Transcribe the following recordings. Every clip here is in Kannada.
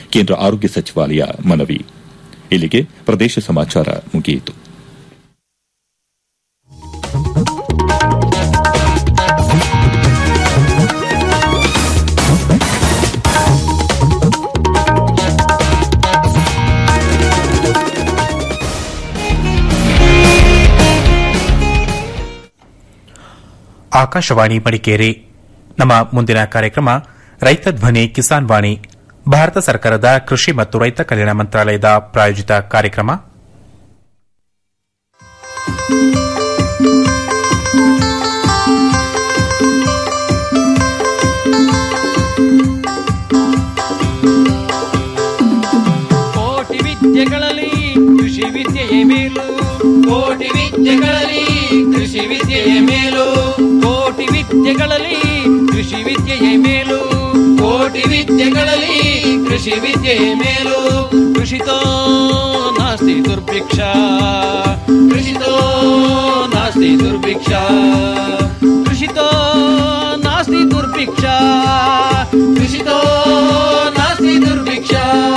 ಕೇಂದ್ರ ಆರೋಗ್ಯ ಸಚಿವಾಲಯ ಮನವಿ ಇಲ್ಲಿಗೆ ಪ್ರದೇಶ ಸಮಾಚಾರ ಮುಗಿಯಿತು ಆಕಾಶವಾಣಿ ಮಡಿಕೇರಿ ನಮ್ಮ ಮುಂದಿನ ಕಾರ್ಯಕ್ರಮ ರೈತ ಧ್ವನಿ ಕಿಸಾನ್ ವಾಣಿ ಭಾರತ ಸರ್ಕಾರದ ಕೃಷಿ ಮತ್ತು ರೈತ ಕಲ್ಯಾಣ ಮಂತ್ರಾಲಯದ ಪ್ರಾಯೋಜಿತ ಕಾರ್ಯಕ್ರಮ ಕೋಟಿ ವಿದ್ಯೆಗಳಲ್ಲಿ ಕೃಷಿ ವಿದ್ಯೆಯೇ ಮೇಲು ಕೋಟಿ ವಿದ್ಯೆಗಳಲ್ಲಿ ಕೃಷಿ ವಿದ್ಯೆಯೇ ಮೇಲು ಕೋಟಿ ವಿದ್ಯೆಗಳಲ್ಲಿ ಕೃಷಿ ವಿದ್ಯೆಯೇ ಮೇಲು ಕೋಟಿ ವಿದ್ಯೆಗಳಲ್ಲಿ ಕೃಷಿ ವಿದ್ಯೆಯೇ ಮೇಲು ಕೃಷಿತೋ ನಾಸ್ತಿ ದುರ್ಭಿಕ್ಷ ಕೃಷಿತೋ ನಾಸ್ತಿ ದುರ್ಭಿಕ್ಷ ಕೃಷಿತೋ ನಾಸ್ತಿ ದುರ್ಭಿಕ್ಷ ಕೃಷಿತೋ ನಾಸ್ತಿ ದುರ್ಭಿಕ್ಷ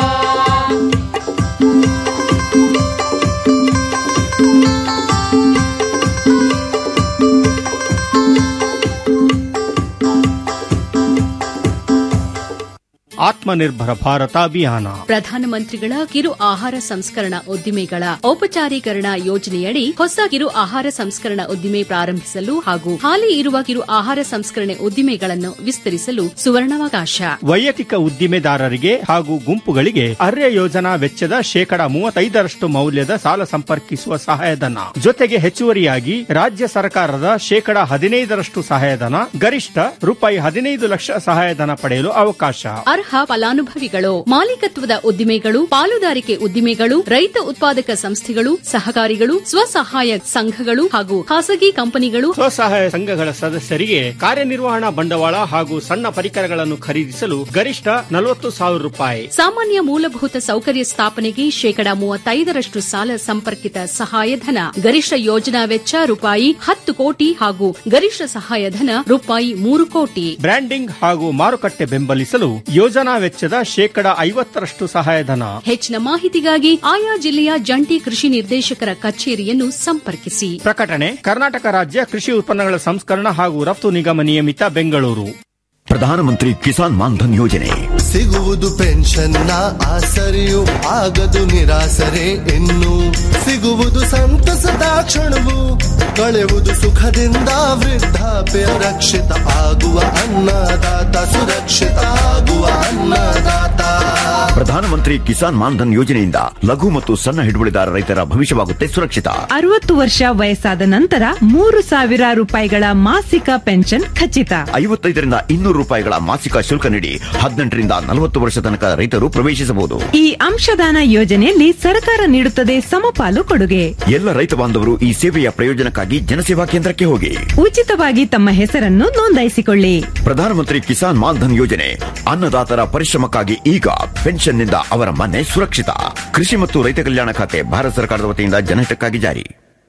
ಆತ್ಮನಿರ್ಭರ ಭಾರತ ಅಭಿಯಾನ ಪ್ರಧಾನಮಂತ್ರಿಗಳ ಕಿರು ಆಹಾರ ಸಂಸ್ಕರಣಾ ಉದ್ದಿಮೆಗಳ ಔಪಚಾರೀಕರಣ ಯೋಜನೆಯಡಿ ಹೊಸ ಕಿರು ಆಹಾರ ಸಂಸ್ಕರಣಾ ಉದ್ದಿಮೆ ಪ್ರಾರಂಭಿಸಲು ಹಾಗೂ ಹಾಲಿ ಇರುವ ಕಿರು ಆಹಾರ ಸಂಸ್ಕರಣೆ ಉದ್ದಿಮೆಗಳನ್ನು ವಿಸ್ತರಿಸಲು ಸುವರ್ಣಾವಕಾಶ ವೈಯಕ್ತಿಕ ಉದ್ದಿಮೆದಾರರಿಗೆ ಹಾಗೂ ಗುಂಪುಗಳಿಗೆ ಅರ್ಯ ಯೋಜನಾ ವೆಚ್ಚದ ಶೇಕಡ ಮೂವತ್ತೈದರಷ್ಟು ಮೌಲ್ಯದ ಸಾಲ ಸಂಪರ್ಕಿಸುವ ಸಹಾಯಧನ ಜೊತೆಗೆ ಹೆಚ್ಚುವರಿಯಾಗಿ ರಾಜ್ಯ ಸರ್ಕಾರದ ಶೇಕಡ ಹದಿನೈದರಷ್ಟು ಸಹಾಯಧನ ಗರಿಷ್ಠ ರೂಪಾಯಿ ಹದಿನೈದು ಲಕ್ಷ ಸಹಾಯಧನ ಪಡೆಯಲು ಅವಕಾಶ ಅರ್ಹ ಫಲಾನುಭವಿಗಳು ಮಾಲೀಕತ್ವದ ಉದ್ದಿಮೆಗಳು ಪಾಲುದಾರಿಕೆ ಉದ್ದಿಮೆಗಳು ರೈತ ಉತ್ಪಾದಕ ಸಂಸ್ಥೆಗಳು ಸಹಕಾರಿಗಳು ಸ್ವಸಹಾಯ ಸಂಘಗಳು ಹಾಗೂ ಖಾಸಗಿ ಕಂಪನಿಗಳು ಸ್ವಸಹಾಯ ಸಂಘಗಳ ಸದಸ್ಯರಿಗೆ ಕಾರ್ಯನಿರ್ವಹಣಾ ಬಂಡವಾಳ ಹಾಗೂ ಸಣ್ಣ ಪರಿಕರಗಳನ್ನು ಖರೀದಿಸಲು ಗರಿಷ್ಠ ನಲವತ್ತು ಸಾವಿರ ರೂಪಾಯಿ ಸಾಮಾನ್ಯ ಮೂಲಭೂತ ಸೌಕರ್ಯ ಸ್ಥಾಪನೆಗೆ ಶೇಕಡ ಮೂವತ್ತೈದರಷ್ಟು ಸಾಲ ಸಂಪರ್ಕಿತ ಸಹಾಯಧನ ಗರಿಷ್ಠ ಯೋಜನಾ ವೆಚ್ಚ ರೂಪಾಯಿ ಹತ್ತು ಕೋಟಿ ಹಾಗೂ ಗರಿಷ್ಠ ಸಹಾಯಧನ ರೂಪಾಯಿ ಮೂರು ಕೋಟಿ ಬ್ರ್ಯಾಂಡಿಂಗ್ ಹಾಗೂ ಮಾರುಕಟ್ಟೆ ಬೆಂಬಲಿಸಲು ಯೋಜನಾ ವೆಚ್ಚದ ಶೇಕಡ ಐವತ್ತರಷ್ಟು ಸಹಾಯಧನ ಹೆಚ್ಚಿನ ಮಾಹಿತಿಗಾಗಿ ಆಯಾ ಜಿಲ್ಲೆಯ ಜಂಟಿ ಕೃಷಿ ನಿರ್ದೇಶಕರ ಕಚೇರಿಯನ್ನು ಸಂಪರ್ಕಿಸಿ ಪ್ರಕಟಣೆ ಕರ್ನಾಟಕ ರಾಜ್ಯ ಕೃಷಿ ಉತ್ಪನ್ನಗಳ ಸಂಸ್ಕರಣ ಹಾಗೂ ರಫ್ತು ನಿಗಮ ನಿಯಮಿತ ಬೆಂಗಳೂರು ಪ್ರಧಾನಮಂತ್ರಿ ಕಿಸಾನ್ ಮಾನ್ಧನ್ ಯೋಜನೆ ಸಿಗುವುದು ಪೆನ್ಷನ್ನ ಆಸರೆಯು ಆಗದು ನಿರಾಸರೆ ಇನ್ನು ಸಿಗುವುದು ಸಂತಸದ ಕ್ಷಣವು ಕಳೆವುದು ಸುಖದಿಂದ ವೃದ್ಧಾಪ್ಯ ರಕ್ಷಿತ ಆಗುವ ಅನ್ನದಾತ ಸುರಕ್ಷಿತ ಆಗುವ ಅನ್ನದಾತ ಪ್ರಧಾನಮಂತ್ರಿ ಕಿಸಾನ್ ಮಾನ್ಧನ್ ಯೋಜನೆಯಿಂದ ಲಘು ಮತ್ತು ಸಣ್ಣ ಹಿಡುವಳಿದಾರ ರೈತರ ಭವಿಷ್ಯವಾಗುತ್ತೆ ಸುರಕ್ಷಿತ ಅರವತ್ತು ವರ್ಷ ವಯಸ್ಸಾದ ನಂತರ ಮೂರು ಸಾವಿರ ರೂಪಾಯಿಗಳ ಮಾಸಿಕ ಪೆನ್ಷನ್ ಖಚಿತ ಐವತ್ತೈದರಿಂದ ಇನ್ನೂರು ರೂಪಾಯಿಗಳ ಮಾಸಿಕ ಶುಲ್ಕ ನೀಡಿ ಹದಿನೆಂಟರಿಂದ ನಲವತ್ತು ವರ್ಷ ತನಕ ರೈತರು ಪ್ರವೇಶಿಸಬಹುದು ಈ ಅಂಶದಾನ ಯೋಜನೆಯಲ್ಲಿ ಸರ್ಕಾರ ನೀಡುತ್ತದೆ ಸಮಪಾಲು ಕೊಡುಗೆ ಎಲ್ಲ ರೈತ ಬಾಂಧವರು ಈ ಸೇವೆಯ ಪ್ರಯೋಜನಕ್ಕಾಗಿ ಜನಸೇವಾ ಕೇಂದ್ರಕ್ಕೆ ಹೋಗಿ ಉಚಿತವಾಗಿ ತಮ್ಮ ಹೆಸರನ್ನು ನೋಂದಾಯಿಸಿಕೊಳ್ಳಿ ಪ್ರಧಾನಮಂತ್ರಿ ಕಿಸಾನ್ ಮಾನ್ಧನ್ ಯೋಜನೆ ಅನ್ನದಾತರ ಪರಿಶ್ರಮಕ್ಕಾಗಿ ಈಗ ಪೆನ್ಷನ್ನಿಂದ ಅವರ ಮನೆ ಸುರಕ್ಷಿತ ಕೃಷಿ ಮತ್ತು ರೈತ ಕಲ್ಯಾಣ ಖಾತೆ ಭಾರತ ಸರ್ಕಾರದ ವತಿಯಿಂದ ಜನಹಿತಕ್ಕಾಗಿ ಜಾರಿ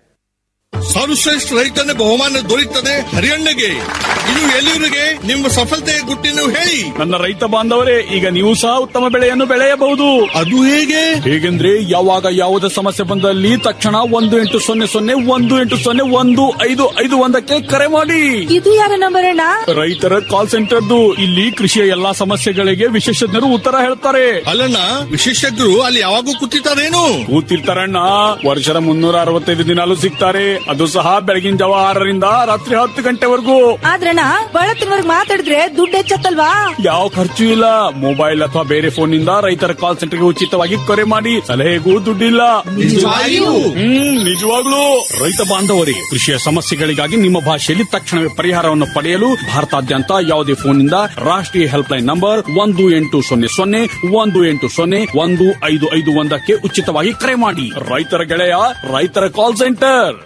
ಸರ್ವಶ್ರೇಷ್ಠ ರೈತನ ಬಹುಮಾನ ದೊರೆಯುತ್ತದೆ ಹರಿಯಣ್ಣಗೆ ಇದು ಎಲ್ಲಿವರಿಗೆ ನಿಮ್ಮ ಸಫಲತೆಯ ಗುಟ್ಟಿನ ಹೇಳಿ ನನ್ನ ರೈತ ಬಾಂಧವರೇ ಈಗ ನೀವು ಸಹ ಉತ್ತಮ ಬೆಳೆಯನ್ನು ಬೆಳೆಯಬಹುದು ಅದು ಹೇಗೆ ಹೇಗೆಂದ್ರೆ ಯಾವಾಗ ಯಾವುದೇ ಸಮಸ್ಯೆ ಬಂದಲ್ಲಿ ತಕ್ಷಣ ಒಂದು ಎಂಟು ಸೊನ್ನೆ ಸೊನ್ನೆ ಒಂದು ಎಂಟು ಸೊನ್ನೆ ಒಂದು ಐದು ಐದು ಒಂದಕ್ಕೆ ಕರೆ ಮಾಡಿ ಇದು ಯಾರ ನಂಬರ್ ಅಣ್ಣ ರೈತರ ಕಾಲ್ ಸೆಂಟರ್ದು ಇಲ್ಲಿ ಕೃಷಿಯ ಎಲ್ಲಾ ಸಮಸ್ಯೆಗಳಿಗೆ ವಿಶೇಷಜ್ಞರು ಉತ್ತರ ಹೇಳ್ತಾರೆ ಅಲ್ಲಣ್ಣ ವಿಶೇಷಜ್ಞರು ಅಲ್ಲಿ ಯಾವಾಗೂ ಕೂತಿರ್ತಾರೇನು ಕೂತಿರ್ತಾರಣ್ಣ ವರ್ಷದ ಮುನ್ನೂರ ಅರವತ್ತೈದು ದಿನಾಲು ಸಿಗ್ತಾರೆ ಅದು ಸಹ ಬೆಳಗಿನ ಜಾವ ಆರರಿಂದ ರಾತ್ರಿ ಹತ್ತು ಗಂಟೆವರೆಗೂ ಆದ್ರಣ್ಣ ಬಹಳ ತಿಂಗಳಿಗೆ ಮಾತಾಡಿದ್ರೆ ದುಡ್ಡು ಹೆಚ್ಚತ್ತಲ್ವಾ ಯಾವ ಖರ್ಚು ಇಲ್ಲ ಮೊಬೈಲ್ ಅಥವಾ ಬೇರೆ ಫೋನ್ ನಿಂದ ರೈತರ ಕಾಲ್ ಸೆಂಟರ್ಗೆ ಉಚಿತವಾಗಿ ಕರೆ ಮಾಡಿ ಸಲಹೆಗೂ ದುಡ್ಡಿಲ್ಲ ನಿಜವಾಗಿಯೂ? ಹ್ಮ್ ನಿಜವಾಗ್ಲೂ ರೈತ ಬಾಂಧವರೇ ಕೃಷಿಯ ಸಮಸ್ಯೆಗಳಿಗಾಗಿ ನಿಮ್ಮ ಭಾಷೆಯಲ್ಲಿ ತಕ್ಷಣವೇ ಪರಿಹಾರವನ್ನು ಪಡೆಯಲು ಭಾರತಾದ್ಯಂತ ಯಾವುದೇ ಫೋನ್ ನಿಂದ ರಾಷ್ಟ್ರೀಯ ಹೆಲ್ಪ್ ಲೈನ್ ನಂಬರ್ ಒಂದು ಎಂಟು ಸೊನ್ನೆ ಸೊನ್ನೆ ಒಂದು ಎಂಟು ಸೊನ್ನೆ ಒಂದು ಐದು ಐದು ಒಂದಕ್ಕೆ ಉಚಿತವಾಗಿ ಕರೆ ಮಾಡಿ ರೈತರ ಗೆಳೆಯ ರೈತರ ಕಾಲ್ ಸೆಂಟರ್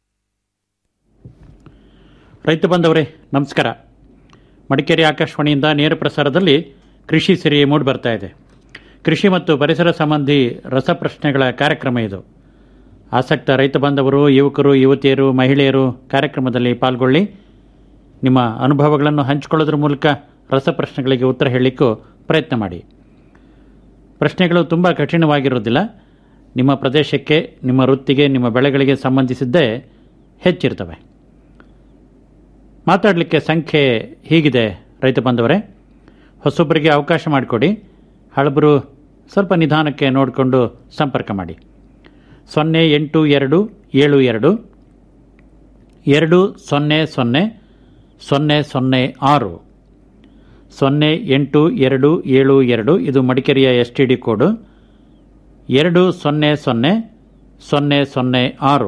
ರೈತ ಬಂದವರೇ ನಮಸ್ಕಾರ ಮಡಿಕೇರಿ ಆಕಾಶವಾಣಿಯಿಂದ ನೇರ ಪ್ರಸಾರದಲ್ಲಿ ಕೃಷಿ ಸಿರಿ ಮೂಡಿ ಬರ್ತಾ ಇದೆ ಕೃಷಿ ಮತ್ತು ಪರಿಸರ ಸಂಬಂಧಿ ರಸಪ್ರಶ್ನೆಗಳ ಕಾರ್ಯಕ್ರಮ ಇದು ಆಸಕ್ತ ರೈತ ಬಾಂಧವರು ಯುವಕರು ಯುವತಿಯರು ಮಹಿಳೆಯರು ಕಾರ್ಯಕ್ರಮದಲ್ಲಿ ಪಾಲ್ಗೊಳ್ಳಿ ನಿಮ್ಮ ಅನುಭವಗಳನ್ನು ಹಂಚಿಕೊಳ್ಳೋದ್ರ ಮೂಲಕ ರಸಪ್ರಶ್ನೆಗಳಿಗೆ ಉತ್ತರ ಹೇಳಲಿಕ್ಕೂ ಪ್ರಯತ್ನ ಮಾಡಿ ಪ್ರಶ್ನೆಗಳು ತುಂಬ ಕಠಿಣವಾಗಿರೋದಿಲ್ಲ ನಿಮ್ಮ ಪ್ರದೇಶಕ್ಕೆ ನಿಮ್ಮ ವೃತ್ತಿಗೆ ನಿಮ್ಮ ಬೆಳೆಗಳಿಗೆ ಸಂಬಂಧಿಸಿದ್ದೇ ಹೆಚ್ಚಿರ್ತವೆ ಮಾತಾಡಲಿಕ್ಕೆ ಸಂಖ್ಯೆ ಹೀಗಿದೆ ರೈತ ಬಂದವರೇ ಹೊಸೊಬ್ಬರಿಗೆ ಅವಕಾಶ ಮಾಡಿಕೊಡಿ ಹಳಬರು ಸ್ವಲ್ಪ ನಿಧಾನಕ್ಕೆ ನೋಡಿಕೊಂಡು ಸಂಪರ್ಕ ಮಾಡಿ ಸೊನ್ನೆ ಎಂಟು ಎರಡು ಏಳು ಎರಡು ಎರಡು ಸೊನ್ನೆ ಸೊನ್ನೆ ಸೊನ್ನೆ ಸೊನ್ನೆ ಆರು ಸೊನ್ನೆ ಎಂಟು ಎರಡು ಏಳು ಎರಡು ಇದು ಮಡಿಕೇರಿಯ ಎಸ್ ಟಿ ಡಿ ಕೋಡು ಎರಡು ಸೊನ್ನೆ ಸೊನ್ನೆ ಸೊನ್ನೆ ಸೊನ್ನೆ ಆರು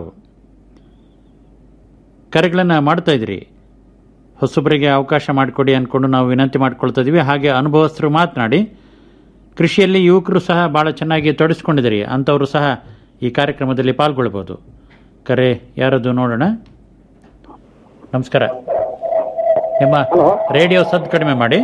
ಕರೆಗಳನ್ನು ಮಾಡ್ತಾ ಇದ್ರಿ ಹೊಸೊಬ್ಬರಿಗೆ ಅವಕಾಶ ಮಾಡಿಕೊಡಿ ಅಂದ್ಕೊಂಡು ನಾವು ವಿನಂತಿ ಮಾಡ್ಕೊಳ್ತಾ ಇದ್ದೀವಿ ಹಾಗೆ ಅನುಭವಸ್ಥರು ಮಾತನಾಡಿ ಕೃಷಿಯಲ್ಲಿ ಯುವಕರು ಸಹ ಭಾಳ ಚೆನ್ನಾಗಿ ತೊಡಗಿಸ್ಕೊಂಡಿದ್ದೀರಿ ಅಂಥವರು ಸಹ ಈ ಕಾರ್ಯಕ್ರಮದಲ್ಲಿ ಪಾಲ್ಗೊಳ್ಬೋದು ಕರೆ ಯಾರದು ನೋಡೋಣ ನಮಸ್ಕಾರ ನಿಮ್ಮ ರೇಡಿಯೋ ಸದ್ ಕಡಿಮೆ ಮಾಡಿ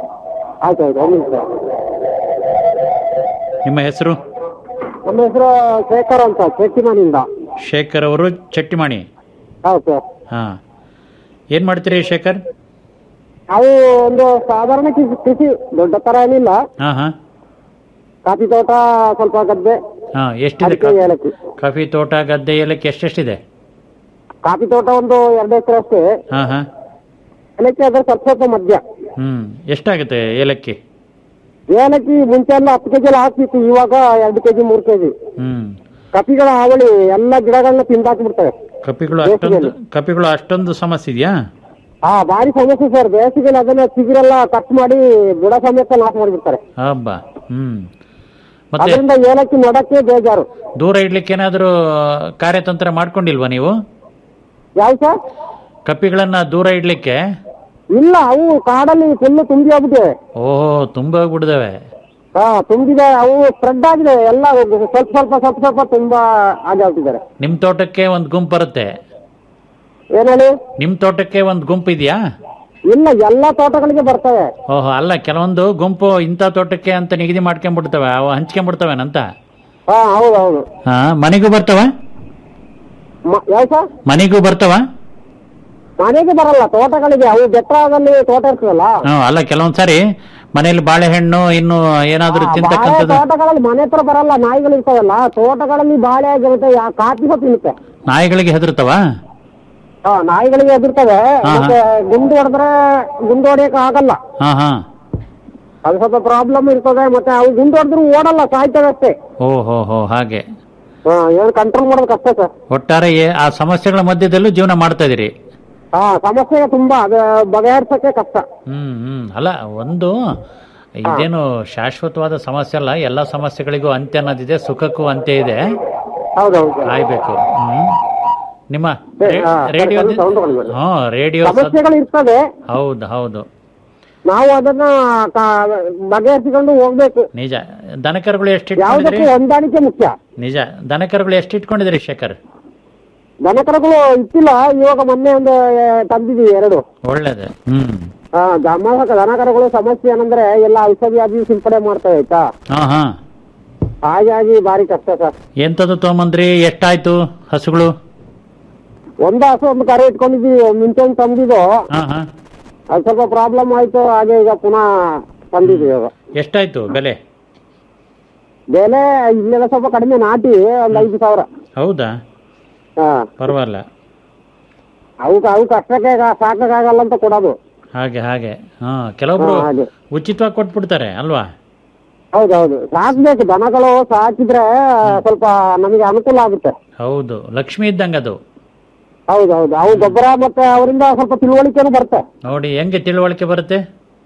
ನಿಮ್ಮ ಹೆಸರು ನಮ್ಮ ಹೆಸರು ಶೇಖರ್ ಅಂತ ಚೆಟ್ಟಿಮನಿಂದ ಶೇಖರ್ ಅವರು ಚಟ್ಟಿಮಾಣಿ ಹೌದು ಸರ್ ಹಾಂ ಏನು ಮಾಡ್ತೀರಿ ಶೇಖರ್ ನಾವು ಒಂದು ಸಾಧಾರಣ ಕೃಷಿ ಕೃಷಿ ದೊಡ್ಡ ತರ ಏನಿಲ್ಲ ಹಾಂ ಹಾಂ ಕಾಫಿ ತೋಟ ಸ್ವಲ್ಪ ಗದ್ದೆ ಹಾಂ ಎಷ್ಟಿದೆ ಅಡಿಕೆ, ಕಾಫಿ- ಏಲಕ್ಕಿ. ಕಾಫಿ ತೋಟ ಗದ್ದೆ ಏಲಕ್ಕಿ ಎಷ್ಟೆಷ್ಟಿದೆ ಕಾಫಿ ತೋಟ ಒಂದು ಎರಡು ಎಕರೆ ಅಷ್ಟೇ ಹಾಂ ಹಾಂ ಏಲಕ್ಕಿ ಅದ್ರ ಸ್ವಲ್ಪ ಸ್ವಲ್ಪ ಮಧ್ಯ ಹ್ಞೂ ಎಷ್ಟಾಗುತ್ತೆ ಏಲಕ್ಕಿ ಏಲಕ್ಕಿ ಮುಂಚೆ ಎಲ್ಲ ಹತ್ತು ಕೆಜಿ ಎಲ್ಲ ಹಾಕ್ತಿತ್ತು ಇವಾಗ ಎರಡು ಕೆಜಿ ಮೂರು ಕೆಜಿ ಹ್ಞೂ ಕಪಿಗಳ ಹಾವಳಿ ಎಲ್ಲ ಗಿಡಗಳನ್ನ ತಿಂದಾಕ್ಬಿಡ್ತವೆ ಕಪಿಗಳು ಅಷ್ಟೊಂದು ಕಪಿಗಳು ಅಷ್ಟೊಂದು ಸಮಸ್ಯೆ ಇದೆಯಾ ಹಾ ಭಾರಿ ಸಮಸ್ಯೆ ಸರ್ ಬೇಸಿಗೆಲಿ ಅದನ್ನ ಚಿಗುರೆಲ್ಲ ಕಟ್ ಮಾಡಿ ಬುಡ ಸಮೇತ ನಾಶ ಮಾಡಿಬಿಡ್ತಾರೆ ಹಬ್ಬ ಹ್ಞೂ ಮತ್ತೆ ಅದರಿಂದ ಏಲಕ್ಕಿ ನೋಡಕ್ಕೆ ಬೇಜಾರು ದೂರ ಇಡ್ಲಿಕ್ಕೆ ಏನಾದರೂ ಕಾರ್ಯತಂತ್ರ ಮಾಡ್ಕೊಂಡಿಲ್ವಾ ನೀವು ಯಾವ ಸರ್ ಕಪ್ಪಿಗಳನ್ನ ದೂರ ಇಡ್ಲಿಕ್ಕೆ ಇಲ್ಲ ಅವು ಕಾಡಲ್ಲಿ ಫುಲ್ ತುಂಬಿ ಹೋಗ್ಬಿಟ್ಟಿವೆ ಓಹೋ ತುಂಬ ಹೋಗ್ಬಿಡ್ದವೆ ಹಾ ತುಂಬಿದೆ ಅವು ಸ್ಪ್ರೆಡ್ ಆಗಿದೆ ಎಲ್ಲ ಸ್ವಲ್ಪ ಸ್ವಲ್ಪ ಸ್ವಲ್ಪ ಸ್ವಲ್ಪ ತುಂಬಾ ಆಗೋಗ್ತಿದ್ದಾರೆ ನಿಮ್ಮ ತೋಟಕ್ಕೆ ಒಂದು ಗುಂಪು ಬರುತ್ತೆ ಏನ್ ಹೇಳಿ ನಿಮ್ಮ ತೋಟಕ್ಕೆ ಒಂದು ಗುಂಪು ಇದೆಯಾ ಇಲ್ಲ ಎಲ್ಲಾ ತೋಟಗಳಿಗೆ ಬರ್ತವೆ ಓಹೋ ಅಲ್ಲ ಕೆಲವೊಂದು ಗುಂಪು ಇಂಥ ತೋಟಕ್ಕೆ ಅಂತ ನಿಗದಿ ಮಾಡ್ಕೊಂಡ್ಬಿಡ್ತವೆ ಅವು ಹಂಚ್ಕೊಂಡ್ಬಿಡ್ತವೇನಂತ ಹಾ ಹೌದು ಹೌದು ಹಾ ಮನೆಗೂ ಬರ್ತವ ಮ- ಯಾವ ಸರ್ ಮನೆಗೂ ಬರ್ತವ ಮನೆಗೆ ಬರಲ್ಲ ತೋಟಗಳಿಗೆ ಅವು ಬೆಟ್ಟದಲ್ಲಿ ತೋಟ ಇರ್ತದಲ್ಲ ಹ್ಞೂ ಅಲ್ಲ ಕೆಲವೊಂದ್ ಸಾರಿ ಮನೇಲಿ ಬಾಳೆಹಣ್ಣು ಇನ್ನು ಏನಾದರೂ ಬಾಳೆ ತಿಂತಕ್ಕಂಥದ್ದು ತೋಟಗಳಲ್ಲಿ ಮನೆ ಹತ್ರ ಬರಲ್ಲ ನಾಯಿಗಳು ಇರ್ತಾವಲ್ಲ ತೋಟಗಳಲ್ಲಿ ಬಾಳೆ ಆಗಿರುತ್ತೆ ಯಾ ಕಾಫಿ ಸಹ ತಿನ್ನುತ್ತೆ ನಾಯಿಗಳಿಗೆ ಹೆದರ್ತಾವ ಹಾ ನಾಯಿಗಳಿಗೆ ಎದುರ್ತವೆ ಹಾ, ಹಾ. ಮತ್ತೆ ಗುಂಡು ಹೊಡೆದ್ರೆ ಗುಂಡು ಹೊಡೆಯಕ್ ಆಗಲ್ಲ ಹಾ ಹಾ ಅದು ಸ್ವಲ್ಪ ಪ್ರಾಬ್ಲಮ್ ಇರ್ತದೆ ಮತ್ತೆ ಅವು ಗುಂಡು ಹೊಡೆದ್ರು ಓಡಲ್ಲ ಸಾಯ್ತವೆ ಅಷ್ಟೇ ಓ ಹೋ ಹೋ ಹಾಗೆ ಹಾ ಏನು ಕಂಟ್ರೋಲ್ ಮಾಡೋದು ಕಷ್ಟ ಸರ್ ಒಟ್ಟಾರೆ ಏ- ಆ ಸಮಸ್ಯೆಗಳ ಮಧ್ಯದಲ್ಲೂ ಜೀವನ ಮಾಡ್ತಾ ಇದೀರಿ ಹಾ ಸಮಸ್ಯೆ ತುಂಬಾ ಅದು ಬಗೆಹರಿಸಕ್ಕೆ ಕಷ್ಟ ಹ್ಮ್ ಹ್ಮ್ ಅಲ್ಲ ಒಂದು ಇದೇನು ಶಾಶ್ವತವಾದ ಸಮಸ್ಯೆ ಅಲ್ಲ ಎಲ್ಲ ಸಮಸ್ಯೆಗಳಿಗೂ ಅಂತ್ಯ ಅನ್ನೋದಿದೆ ಸುಖಕ್ಕೂ ಅಂತ್ಯ ಇದೆ ಹೌದೌದು ಕಾಯ್ಬೇಕು ಹ್ಮ್ ನಿಮ್ಮ ಹಾ, ರೇಡಿಯೋ ಸರಿ, sound ತಗೊಳ್ಳಿ. ಹಾ ರೇಡಿಯೋ ಸಮಸ್ಯೆಗಳು ಇರ್ತದೆ ಹೌದು ಹೌದು ನಾವು ಅದನ್ನ ಕ- ಬಗೆಹರಿಸಿಕೊಂಡು ಹೋಗ್ಬೇಕು ನಿಜ ದನಕರುಗಳು ಎಷ್ಟು ಯಾವ್ದಕ್ಕೂ ಇಟ್ಕೊಂಡಿದ್ರಿ ಹೊಂದಾಣಿಕೆ ಮುಖ್ಯ ನಿಜ ದನಕರುಗಳು ಎಷ್ಟು ಇಟ್ಕೊಂಡಿದ್ರಿ ಶೇಖರ್ ದನಕರುಗಳು ಇತ್ತಿಲ್ಲ ಇವಾಗ ಮೊನ್ನೆ ಒಂದು ಆ, ತಂದಿದೀವಿ ಎರಡು ಒಳ್ಳೇದು ಹ್ಮ್ ಆ, ದಮ ದನಕರುಗಳು ಸಮಸ್ಯೆ ಏನಂದ್ರೆ ಎಲ್ಲ ಔಷಧಿ ಅದು ಸಿಂಪಡಣೆ ಮಾಡ್ತವೆ ಆಯ್ತಾ ಹಾ ಹಾ ಹಾಗಾಗಿ ಭಾರಿ ಕಷ್ಟ ಸರ್ ಎಂತದ್ದು ತೊಗೊಂಬಂದ್ರಿ ಎಷ್ಟಾಯ್ತು ಹಸುಗಳು ಒಂದು ಹಸು ಒಂದು ಕರೆ ಇಟ್ಕೊಂಡಿದ್ವಿ ಮುಂಚೆ ಒಂದು ತಂದಿದ್ದು ಹಾ ಹಾ ಅದು ಸ್ವಲ್ಪ ಪ್ರಾಬ್ಲಮ್ ಆಯ್ತು ಹಾಗೆ ಈಗ ಪುನಃ ತಂದಿದ್ವಿ ಇವಾಗ ಎಷ್ಟಾಯ್ತು ಬೆಲೆ ಬೆಲೆ ಇಲ್ಲೆಲ್ಲ ಸ್ವಲ್ಪ ಕಡಿಮೆ ನಾಟಿ ಒಂದು ಐದು ಸಾವಿರ ಹೌದಾ ಹಾ ಪರವಾಗಿಲ್ಲ ಅವಕ್ಕೆ ಅವಕ್ಕೆ ಅಷ್ಟಕ್ಕೆ ಸಾಕಾಗಲ್ಲ ಅಂತ ಕೊಡೋದು ಹಾಗೆ ಹಾಗೆ ಹಾ ಕೆಲವೊಬ್ರು ಹಾ, ಹಾಗೆ. ಉಚಿತವಾಗಿ ಕೊಟ್ಬಿಡ್ತಾರೆ ಅಲ್ವಾ ಹೌದೌದು ಸಾಕ್ಬೇಕು ದನಗಳು ಸಾಕಿದ್ರೆ ಸ್ವಲ್ಪ ನಮಗೆ ಅನುಕೂಲ ಆಗುತ್ತೆ ಹೌದು ಲಕ್ಷ್ಮಿ ಇದ್ದಂಗೆ ಅದು ಹೌದೌದು ಅವು ಗೊಬ್ಬರ ಮತ್ತೆ ಅವರಿಂದ ಸ್ವಲ್ಪ ತಿಳುವಳಿಕೆನೂ ಬರುತ್ತೆ ನೋಡಿ ಹೆಂಗೆ ತಿಳುವಳಿಕೆ ಬರುತ್ತೆ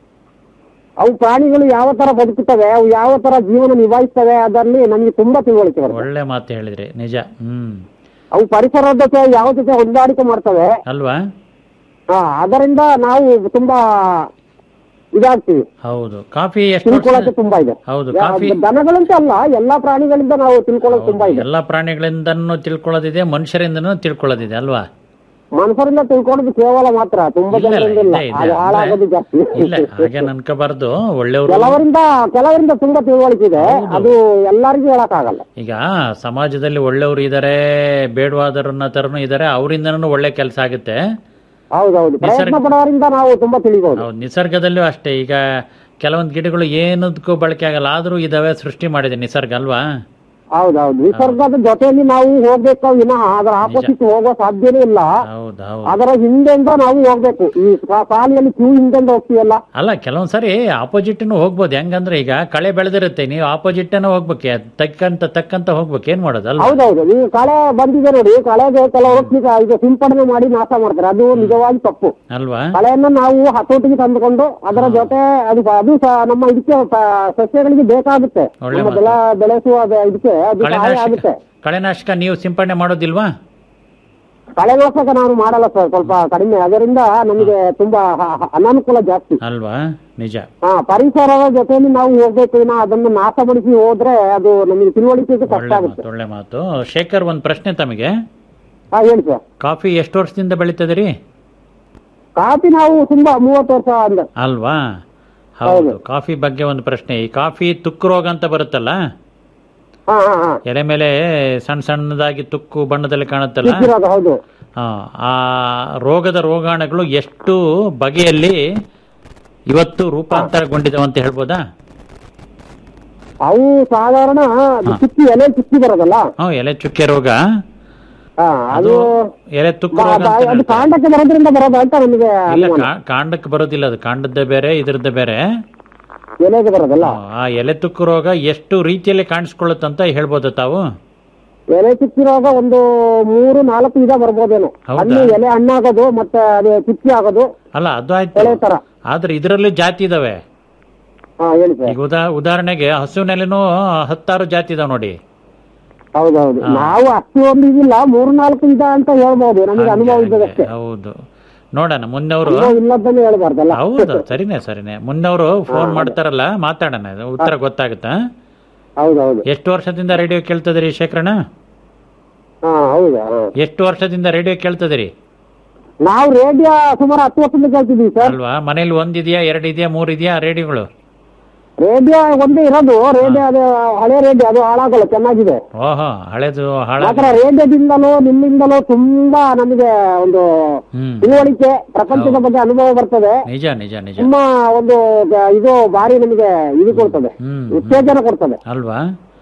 ಅವು ಪ್ರಾಣಿಗಳು ಯಾವ ತರ ಬದುಕುತ್ತವೆ ಅವು ಯಾವ ತರ ಜೀವನ ನಿಭಾಯಿಸ್ತವೆ ಅದರಲ್ಲಿ ನಮಗೆ ತುಂಬಾ ತಿಳುವಳಿಕೆ ಬರುತ್ತೆ ಒಳ್ಳೆ ಮಾತು ಹೇಳಿದ್ರಿ ನಿಜ ಹ್ಮ್ ಅವು ಪರಿಸರದ ಜೊತೆ ಯಾವ ಜೊತೆ ಹೊಂದಾಣಿಕೆ ಮಾಡ್ತವೆ ಅಲ್ವಾ ಹಾ ಅದರಿಂದ ನಾವು ತುಂಬಾ ಇದಾಗ್ತೀವಿ ಹೌದು ಕಾಫಿ ಎಷ್ಟು ತಿಳ್ಕೊಳ್ಳೋಕೆ ತುಂಬಾ ಇದೆ ಹೌದು ಯಾ- ಕಾಫಿ ದನಗಳಂತ ಅಲ್ಲ ಎಲ್ಲಾ ಪ್ರಾಣಿಗಳಿಂದ ನಾವು ತಿಳ್ಕೊಳ್ಳೋದು ತುಂಬಾ ಇದೆ ಎಲ್ಲಾ ಪ್ರಾಣಿಗಳಿಂದನೂ ತಿಳ್ಕೊಳ್ಳೋದಿದೆ ಮನುಷ್ಯರಿಂದನೂ ತಿಳ್ಕೊಳ್ಳೋದಿದೆ ಅಲ್ವಾ ಮನುಷ್ಯರಿಂದ ತಿಳ್ಕೊಳ್ಳೋದು ಕೇವಲ ಮಾತ್ರ ತುಂಬಾ ಇಲ್ಲ, ಇಲ್ಲ, ಜನರಿಂದ ಇಲ್ಲ ಇದೆ, ಇದೆ. ಅದು ಹಾಳಾಗೋದು ಜಾಸ್ತಿ ಇಲ್ಲ ಹಾಗೆ ಅನ್ಕೋಬಾರ್ದು ಒಳ್ಳೆಯವರು ಕೆಲವರಿಂದ ಕೆಲವರಿಂದ ತುಂಬಾ ತಿಳುವಳಿಕೆ ಇದೆ ಅದು ಎಲ್ಲರಿಗೂ ಹೇಳಕ್ ಆಗಲ್ಲ ಈಗ ಸಮಾಜದಲ್ಲಿ ಒಳ್ಳೆಯವರು ಇದ್ದಾರೆ ಬೇಡವಾದರನ್ನ ತರನು ಇದ್ದಾರೆ ಅವರಿಂದನೂ ಒಳ್ಳೆ ಕೆಲಸ ಆಗುತ್ತೆ ಹೌದೌದು ಪ್ರಯತ್ನ ನಿಸರ್ಗ- ಪಡೋರಿಂದ ನಾವು ತುಂಬಾ ತಿಳಿಬಹುದು ಹೌದು ನಿಸರ್ಗದಲ್ಲೂ ಅಷ್ಟೇ ಈಗ ಕೆಲವೊಂದು ಗಿಡಗಳು ಏನದಕ್ಕೂ ಬಳಕೆ ಆಗಲ್ಲ ಆದ್ರೂ ಇದಾವೆ ಸೃಷ್ಟಿ ಮಾಡಿದೆ ನಿಸರ್ಗ ಅಲ್ವಾ ಹೌದೌದು ನಿಸರ್ಗದ ಜೊತೆಯಲ್ಲಿ ನಾವು ಹೋಗ್ಬೇಕು ವಿನಃ ಅದರ ಆಪೋಸಿಟ್ ಹೋಗೋ ಸಾಧ್ಯನೇ ಇಲ್ಲ ಹೌದೌದು ಅದರ ಹಿಂದೆಂದ ನಾವು ಹೋಗ್ಬೇಕು ಈ ಸಾ- ಸಾಲಿಯಲ್ಲಿ ಕ್ಯೂ ಹಿಂದೆಂದ ಹೋಗ್ತೀವಲ್ಲ ಅಲ್ಲ ಕೆಲವೊಂದ್ ಸರಿ ಆಪೋಸಿಟ್ ಹೋಗ್ಬೋದು ಹೆಂಗಂದ್ರೆ ಈಗ ಕಳೆ ಬೆಳೆದಿರುತ್ತೆ ನೀವು ಆಪೋಸಿಟ್ ಹೋಗ್ಬೇಕು ತಕ್ಕಂತ ತಕ್ಕಂತ ಹೋಗ್ಬೇಕು ಏನ್ ಮಾಡೋದು ಅಲ್ವಾ ಹೌದೌದು ಈ ಕಳೆ ಬಂದಿದೆ ನೋಡಿ ಕಳೆಗೆ ಕೆಲವರು ಈಗ ಇದು ಸಿಂಪಡಣೆ ಮಾಡಿ ನಾಶ ಮಾಡ್ತಾರೆ ಅದು ನಿಜವಾಗಿ ತಪ್ಪು ಅಲ್ವಾ ಕಳೆಯನ್ನ ನಾವು ಹತೋಟಿಗೆ ತಂದುಕೊಂಡು ಅದರ ಜೊತೆ ಅದು ಅದು ಸಹ ನಮ್ಮ ಇದಕ್ಕೆ ಸ- ಸಸ್ಯಗಳಿಗೆ ಬೇಕಾಗುತ್ತೆ ಒಳ್ಳೆ ನಮ್ಮ ಮಾತು. ಬೆಳೆ ಬೆಳೆಸುವ ಬೆ- ಇದಕ್ಕೆ ಅದು ಸಹಾಯ ಕಳೆನಾಶಕ ಆಗುತ್ತೆ ಕಳೆನಾಶಕ ನೀವು ಸಿಂಪಡಣೆ ಮಾಡೋದಿಲ್ವಾ ಕಳೆನಾಶಕ ನಾನು ಮಾಡಲ್ಲ ಸರ್ ಸ್ವಲ್ಪ ಕಡಿಮೆ ಅದರಿಂದ ನಮಗೆ ತುಂಬಾ ಹ- ಹ- ಅನಾನುಕೂಲ ಜಾಸ್ತಿ ಅಲ್ವಾ ನಿಜ ಹಾ ಪರಿಸರದ ಜೊತೆಯಲ್ಲಿ ನಾವು ಹೋಗ್ಬೇಕು ವಿನ ಅದನ್ನು ನಾಶಪಡಿಸಿ ಹೋದ್ರೆ ಅದು ನಮಗೆ ತಿಳುವಳಿಕೆಗೆ ಕಷ್ಟ ಒಳ್ಳೆ ಆಗುತ್ತೆ ಮಾತು ಒಳ್ಳೆ ಮಾತು ಶೇಖರ್ ಒಂದ್ ಪ್ರಶ್ನೆ ತಮಗೆ ಹಾ ಹೇಳಿ ಸರ್ ಕಾಫಿ ಎಷ್ಟು ವರ್ಷದಿಂದ ಬೆಳೀತದಿರಿ ಕಾಫಿ ನಾವು ತುಂಬಾ ಮೂವತ್ತು ವರ್ಷ ಅಂದ ಅಲ್ವಾ ಹೌದು ಕಾಫಿ ಬಗ್ಗೆ ಒಂದು ಪ್ರಶ್ನೆ ಈ ಕಾಫಿ ತುಕ್ಕು ರೋಗ ಅಂತ ಬರುತ್ತಲ್ಲ ಹಾ ಹಾ ಹಾ ಎಲೆ ಮೇಲೆ ಸಣ್ಣ ಸಣ್ಣದಾಗಿ ತುಕ್ಕು ಬಣ್ಣದಲ್ಲಿ ಕಾಣುತ್ತಲ್ಲ ಸಿಕ್ಕಿರೋದು ಹೌದು ಆ, ಆ ರೋಗದ ರೋಗಾಣುಗಳು ಎಷ್ಟು ಬಗೆಯಲ್ಲಿ ಇವತ್ತು ರೂಪಾಂತರಗೊಂಡಿದ್ದಾವೆ ಅಂತ ಹೇಳ್ಬೋದಾ ಅವು ಸಾಧಾರಣ ಅದು ಚುಕ್ಕಿ ಎಲೆ ಚುಕ್ಕಿ ಬರೋದಲ್ಲ ಹ್ಮ್ ಎಲೆ ಚುಕ್ಕೆ ರೋಗ ಹಾ ಅದು ಎಲೆ ತುಕ್ಕು ಬ- ರೋಗ ಬ- ಅಂತ ಅದು ಹೇಳ್ತಾರೆ. ಕಾಂಡಕ್ಕೆ ಬರೋದ್ರಿಂದ ಬರೋದು ಅಂತ ನಮಗೆ ಇಲ್ಲ ಅನುಮಾನ. ಕಾ- ಕಾಂಡಕ್ಕೆ ಬರೋದಿಲ್ಲ ಅದು ಕಾಂಡದ್ದೇ ಬೇರೆ ಇದ್ರದ್ದೇ ಬೇರೆ ಎಲೆಗೆ ಬರೋದಲ್ಲ ಆ ಎಲೆ ತುಕ್ಕು ರೋಗ ಎಷ್ಟು ರೀತಿಯಲ್ಲಿ ಕಾಣಿಸ್ಕೊಳ್ಳುತ್ತಂತ ಹೇಳ್ಬೋದು ತಾವು ಎಲೆ ಚುಕ್ಕಿರುವಾಗ ಒಂದು ಮೂರು ನಾಲ್ಕು ವಿಧ ಬರ್ಬೋದೇನೋ ಹೌದಾ? ಹಣ್ಣು ಎಲೆ ಹಣ್ಣಾಗೋದು ಮತ್ತೆ ಅದೇ ಚುಕ್ಕಿ ಆಗೋದು ಅಲ್ಲ ಅದು ಆಯ್ತು ಎಲೆ ತರ ಆದ್ರೆ ಇದರಲ್ಲೂ ಜಾತಿ ಇದಾವೆ ಹಾ ಹೇಳಿ ಸರ್ ಈಗ ಉದಾ ಉದಾಹರಣೆಗೆ ಹಸುವಿನಲ್ಲಿನೂ ಹತ್ತಾರು ಜಾತಿ ಇದಾವೆ ನೋಡಿ ಹೌದೌದು ನಾವು ಅಷ್ಟು ಒಂದು ಇದಿಲ್ಲ ಮೂರು ನಾಲ್ಕು ವಿಧ ಅಂತ ಹೇಳ್ಬೋದು ನಮಗೆ ಅನುಭವ ಇದ್ದದಷ್ಟೇ ಹೌದು ನೋಡೋಣ ಮುನ್ನವರು ಅನುಭವ ಇಲ್ಲದನ್ನೇ ಹೇಳ್ಬಾರ್ದಲ್ಲ ಹೌದು ಸರಿನೇ ಸರಿನೇ ಮುನ್ನವರು ಫೋನ್ ಮಾಡ್ತಾರಲ್ಲ ಮಾತಾಡೋಣ ಇದು ಉತ್ತರ ಗೊತ್ತಾಗುತ್ತಾ ಹೌದೌದು ಎಷ್ಟು ವರ್ಷದಿಂದ ರೇಡಿಯೋ ಕೇಳ್ತದ್ರಿ ಶೇಖರಣ ಹಾ ಹೌದಾ ಹಾ. ಎಷ್ಟು ವರ್ಷದಿಂದ ರೇಡಿಯೋ ಕೇಳ್ತದ್ರಿ ನಾವು ರೇಡಿಯೋ ಸುಮಾರು ಹತ್ತು ವರ್ಷದಿಂದ ಕೇಳ್ತಿದ್ದೀವಿ ಸರ್ ಅಲ್ವಾ ಮನೇಲಿ ಒಂದಿದೆಯಾ ಎರಡು ಇದೆಯಾ ಮೂರ್ ಇದೆಯಾ ರೇಡಿಯೋಗಳು ರೇಡಿಯೋ ಒಂದೇ ಇರೋದು ರೇಡಿಯೋ ಅದು ಹಳೆ ರೇಡಿಯೋ ಅದು ಹಾಳಾಗಲ್ಲ ಚೆನ್ನಾಗಿದೆ ಓಹೋ ಹಳೇದು ಹಾಳ ಮಾತ್ರ ರೇಡಿಯೋದಿಂದಲೂ ನಿಮ್ಮಿಂದಲೂ ತುಂಬಾ ನಮಗೆ ಒಂದು ಹ್ಮ್ ತಿಳುವಳಿಕೆ ಪ್ರಪಂಚದ ಬಗ್ಗೆ ಅನುಭವ ಬರ್ತದೆ ನಿಜ ನಿಜ ನಿಜ ತುಂಬಾ ಒಂದು ಗ- ಇದು ಬಾರಿ ನಮಗೆ ಇದು ಕೊಡ್ತದೆ ಹ್ಮ್ ಉತ್ತೇಜನ ಕೊಡ್ತದೆ ಅಲ್ವಾ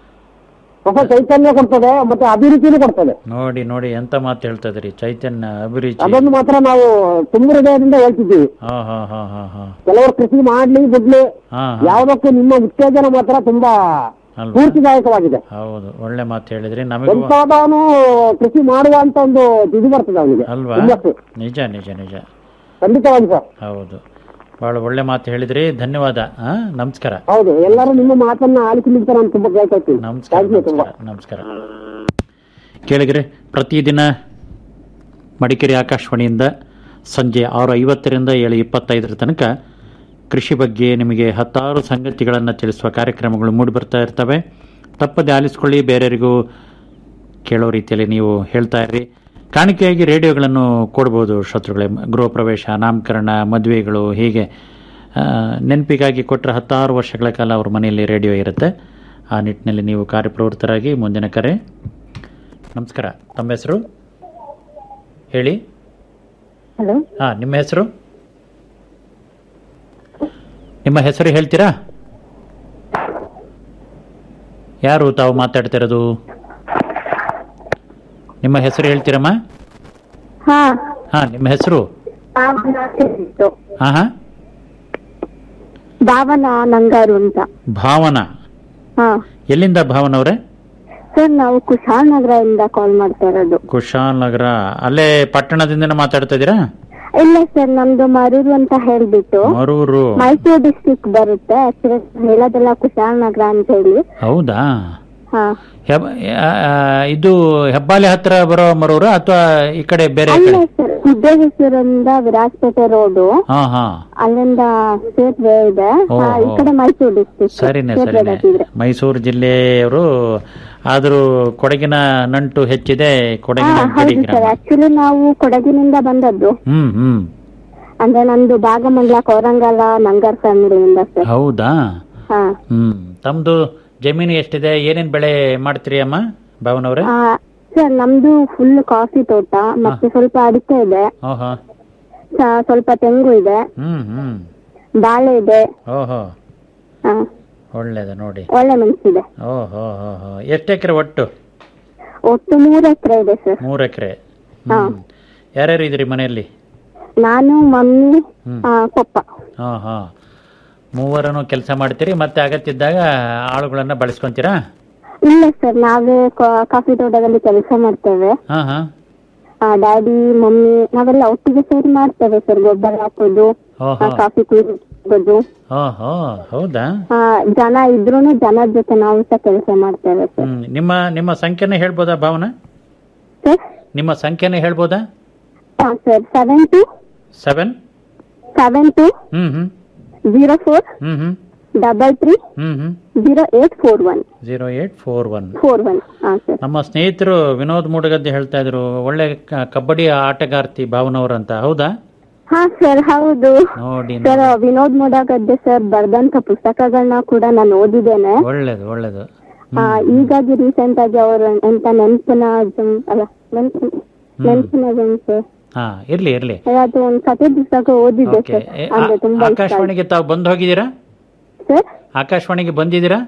ಹೊಸ ಚೈತನ್ಯ ಕೊಡ್ತದೆ ಮತ್ತೆ ಅಭಿರುಚಿನೂ ಕೊಡ್ತದೆ ನೋಡಿ ನೋಡಿ ಎಂತ ಮಾತು ಹೇಳ್ತದ್ರಿ ಚೈತನ್ಯ ಅಭಿರುಚಿ ಅದನ್ನು ಮಾತ್ರ ನಾವು ತುಂಬ ಹೃದಯದಿಂದ ಹೇಳ್ತಿದ್ದೀವಿ ಹಾ ಹಾ ಹಾ ಹಾ ಹಾ ಕೆಲವರು ಕೃಷಿ ಮಾಡ್ಲಿ ಬಿಡ್ಲಿ ಹಾ ಯಾವುದಕ್ಕೂ ನಿಮ್ಮ ಉತ್ತೇಜನ ಮಾತ್ರ ತುಂಬಾ ಅಲ್ವಾ ಸ್ಫೂರ್ತಿದಾಯಕವಾಗಿದೆ ಹೌದು ಒಳ್ಳೆ ಮಾತು ಹೇಳಿದ್ರಿ ನಮಗೂ ಎಂತಾದವನು ಕೃಷಿ ಮಾಡುವ ಅಂತ ಒಂದು ಇದು ಬರ್ತದೆ ಅವನಿಗೆ ಅಲ್ವಾ ಹುಮ್ಮಸ್ಸು. ನಿಜ ನಿಜ ನಿಜ ಖಂಡಿತವಾಗಿ ಸರ್ ಹೌದು ಬಹಳ ಒಳ್ಳೆ ಮಾತು ಹೇಳಿದ್ರಿ ಧನ್ಯವಾದ ಹಾ ನಮಸ್ಕಾರ ಹೌದು ಎಲ್ಲರೂ ನಿಮ್ಮ ಮಾತನ್ನ ಆಲಿಸಲಿಕ್ಕೆ ನಾನು ತುಂಬಾ ಕೇಳ್ತಾ ಇರ್ತೀನಿ ನಮಸ್ಕಾರ Thank you ತುಂಬಾ ನಮಸ್ಕಾರ ನಮಸ್ಕಾರ ಕೇಳಿದ್ರೆ ಪ್ರತಿದಿನ ಮಡಿಕೇರಿ ಆಕಾಶವಾಣಿಯಿಂದ ಸಂಜೆ ಆರು ಐವತ್ತರಿಂದ ಏಳು ಇಪ್ಪತ್ತೈದರ ತನಕ ಕೃಷಿ ಬಗ್ಗೆ ನಿಮಗೆ ಹತ್ತಾರು ಸಂಗತಿಗಳನ್ನು ತಿಳಿಸುವ ಕಾರ್ಯಕ್ರಮಗಳು ಮೂಡಿಬರ್ತಾ ಇರ್ತವೆ ತಪ್ಪದೆ ಆಲಿಸ್ಕೊಳ್ಳಿ ಬೇರೆಯವರಿಗೂ ಕೇಳೋ ರೀತಿಯಲ್ಲಿ ನೀವು ಹೇಳ್ತಾ ಇರ್ರಿ ಕಾಣಿಕೆಯಾಗಿ ರೇಡಿಯೋಗಳನ್ನು ಕೊಡ್ಬೋದು ಶ್ರೋತೃಗಳೇ ಗೃಹ ಪ್ರವೇಶ ನಾಮಕರಣ ಮದುವೆಗಳು ಹೀಗೆ ಆ, ನೆನಪಿಗಾಗಿ ಕೊಟ್ಟರೆ ಹತ್ತಾರು ವರ್ಷಗಳ ಕಾಲ ಅವ್ರ ಮನೆಯಲ್ಲಿ ರೇಡಿಯೋ ಇರುತ್ತೆ ಆ ನಿಟ್ಟಿನಲ್ಲಿ ನೀವು ಕಾರ್ಯಪ್ರವೃತ್ತರಾಗಿ ಮುಂದಿನ ಕರೆ ನಮಸ್ಕಾರ ತಮ್ಮ ಹೆಸರು ಹೇಳಿ ಹಲೋ ಹಾಂ ನಿಮ್ಮ ಹೆಸರು ನಿಮ್ಮ ಹೆಸರು ಹೇಳ್ತೀರಾ ಯಾರು ತಾವು ಮಾತಾಡ್ತಿರೋದು ನಿಮ್ಮ ಹೆಸರು ಹೇಳ್ತೀರಮ್ಮ ಹಾ ಹಾ ನಿಮ್ಮ ಹೆಸರು ಭಾವನಾ ಅಂತ. ಹಾ ಹಾ ಭಾವನಾ ನಂಗಾರು ಅಂತ ಭಾವನಾ ಹಾ ಎಲ್ಲಿಂದ ಭಾವನ ಅವರೇ ಸರ್ ನಾವು ಕುಶಾಲನಗರ ಇಂದ ಕಾಲ್ ಮಾಡ್ತಾ ಇರೋದು ಕುಶಾಲ್ ನಗರ ಅಲ್ಲೇ ಪಟ್ಟಣದಿಂದ ಮಾತಾಡ್ತಾ ಇದ್ದೀರಾ ಇಲ್ಲ ಸರ್ ನಮ್ದು ಮರೂರು ಅಂತ ಹೇಳ್ಬಿಟ್ಟು ಮರೂರು ಮೈಸೂರು ಡಿಸ್ಟ್ರಿಕ್ಟ್ ಬರುತ್ತೆ ಆಕ್ಚುಲಿ ಹೇಳೋದೆಲ್ಲ ಕುಶಾಲನಗರ ಅಂತ ಹೇಳಿ ಹೌದಾ ಹಾ ಹೆಬ್- ಆ, ಆ, ಇದು ಹೆಬ್ಬಾಲೆ ಹತ್ರ ಬರೋ ಮರೂರು ಅಥವಾ ಈ ಕಡೆ ಬೇರೆ ಅಲ್ಲ ಕಡೆ ಸರ್ ಸಿದ್ದೇಶ್ವರಿಂದ ವಿರಾಜಪೇಟೆ ರೋಡು ಹಾ ಹಾ ಅಲ್ಲಿಂದ ಸ್ಟೇಟ್ ವೇ ಇದೆ ಓ, ಹಾ, ಈ ಓ. ಕಡೆ ಮೈಸೂರು ಡಿಸ್ಟ್ರಿಕ್ಟ್ ಸರಿನೆ ಸರಿನೆ ಮೈಸೂರು ಜಿಲ್ಲೆಯವರು ಆದ್ರೂ ಕೊಡಗಿನ ನಂಟು ಹೆಚ್ಚಿದೆ ಹಾ ಕೊಡಗಿನ ಗಡಿ ಹೌದು ಗ್ರಾಮ ಸರ್ ಆಕ್ಚುಲಿ ನಾವು ಕೊಡಗಿನಿಂದ ಬಂದದ್ದು ಹ್ಮ್ ಹ್ಮ್ ಅಂದ್ರೆ ನಂದು ಭಾಗಮಂಡಲ ಕೋರಂಗಲ ನಂಗರ್ ಫ್ಯಾಮಿಲಿಯಿಂದ ಸರ್ ಹೌದಾ ಹಾ ಹ್ಮ್ ತಮ್ದು ಜಮೀನು ಎಷ್ಟಿದೆ ಏನೇನ್ ಬೆಳೆ ಮಾಡ್ತೀರಿ ಅಮ್ಮ ಭಾವನವ್ರೆ ಆ, ಸರ್ ನಮ್ದು ಫುಲ್ ಕಾಫಿ ತೋಟ ಮತ್ತೆ ಸ್ವಲ್ಪ ಅಡಿಕೆ ಇದೆ ಓಹೋ ಸ- ಸ್ವಲ್ಪ ತೆಂಗು ಇದೆ ಹ್ಮ್ ಹ್ಮ್ ಬಾಳೆ ಇದೆ ಓಹೋ ಹಾ ಒಳ್ಳೇದು ನೋಡಿ ಒಳ್ಳೆ ಮೆಣಸಿದೆ ಓಹೋ ಹೋ ಹೋ ಎಷ್ಟು ಎಕರೆ ಒಟ್ಟು ಒಟ್ಟು ಮೂರು ಎಕರೆ ಇದೆ ಸರ್ ಮೂರು ಎಕರೆ ಹಾ ಯಾರ್ಯಾರು ಇದ್ರಿ ಮನೆಯಲ್ಲಿ ನಾನು ಮಮ್ಮಿ ಹ್ಮ್. ಆ, ಪಪ್ಪ ಹಾ ಹಾ ಮೂವರನ್ನು ಕೆಲಸ ಮಾಡ್ತೀರಿ ಮತ್ತೆ ಅಗತ್ಯ ಇದ್ದಾಗ ಆಳುಗಳನ್ನ ಬಳಸ್ಕೊಂತೀರಾ ಇಲ್ಲ ಸರ್ ನಾವೇ ಕಾ- ಕಾಫಿ ತೋಟದಲ್ಲಿ ಕೆಲಸ ಮಾಡ್ತೇವೆ ಹಾ ಹಾ ಡ್ಯಾಡಿ ಮಮ್ಮಿ ನಾವೆಲ್ಲ ಒಟ್ಟಿಗೆ ಸೇರಿ ಮಾಡ್ತೇವೆ ಸರ್ ಗೊಬ್ಬರ ಹಾಕೋದು ಆ, ಓಹೋ ಕಾಫಿ ಕುಡಿಯೋದು ಓಹೋ ಹೌದಾ ಆ, ಜನ ಇದ್ರೂನು ಜನದ ಜೊತೆ ನಾವು ಸಹ ಕೆಲಸ ಮಾಡ್ತೇವೆ ಸರ್ ಹ್ಮ್ ನಿಮ್ಮ ನಿಮ್ಮ ಸಂಖ್ಯೆನ ಹೇಳ್ಬೋದಾ ಭಾವನಾ ಸರ್ ನಿಮ್ಮ ಸಂಖ್ಯೆನ ಹೇಳ್ಬೋದಾ ಹಾ sir seven two seven seven two hmm hmm zero four hmm hmm double three hmm hmm zero eight four one zero eight four one four one ಹಾ ಸರ್ ನಮ್ಮ ಸ್ನೇಹಿತರು ವಿನೋದ್ ಮೂಡಗದ್ದೆ ಹೇಳ್ತಾ ಇದ್ರು ಒಳ್ಳೆ ಕ- ಕಬಡ್ಡಿ ಆಟಗಾರ್ತಿ ಭಾವನವ್ರಂತ ಹೌದಾ ಹಾ ಸರ್ ಹೌದು ನೋಡಿ ಸರ್ ವಿನೋದ್ ಮೋಡಗದ್ದೆ ಸರ್ ಬರ್ದಂತ ಪುಸ್ತಕಗಳನ್ನ ಕೂಡ ನಾನು ಓದಿದ್ದೇನೆ ಒಳ್ಳೇದು ಒಳ್ಳೇದು ಆ, ಈಗಾಗಿ ರೀಸೆಂಟ್ ಆಗಿ ಅವರು ಎಂತ ನೆನಪಿನ ಜಂ- ಅಲ್ಲ ನೆನ್ಪಿನ ನೆನಪಿನ ಜಂಸೆ ಹಾ ಇರ್ಲಿ ಇರ್ಲಿ ಅದು ಒಂದು ಕಥೆ ಪುಸ್ತಕ ಓದಿದ್ದೆ ಓಕೆ ಸರ್ ಅಂದ್ರೆ ತುಂಬಾ ಇಷ್ಟ ಆಯ್ತು. ಆಕಾಶವಾಣಿಗೆ ತಾವು ಬಂದು ಹೋಗಿದ್ದೀರಾ ಸರ್ ಆಕಾಶವಾಣಿಗೆ ಬಂದಿದ್ದೀರಾ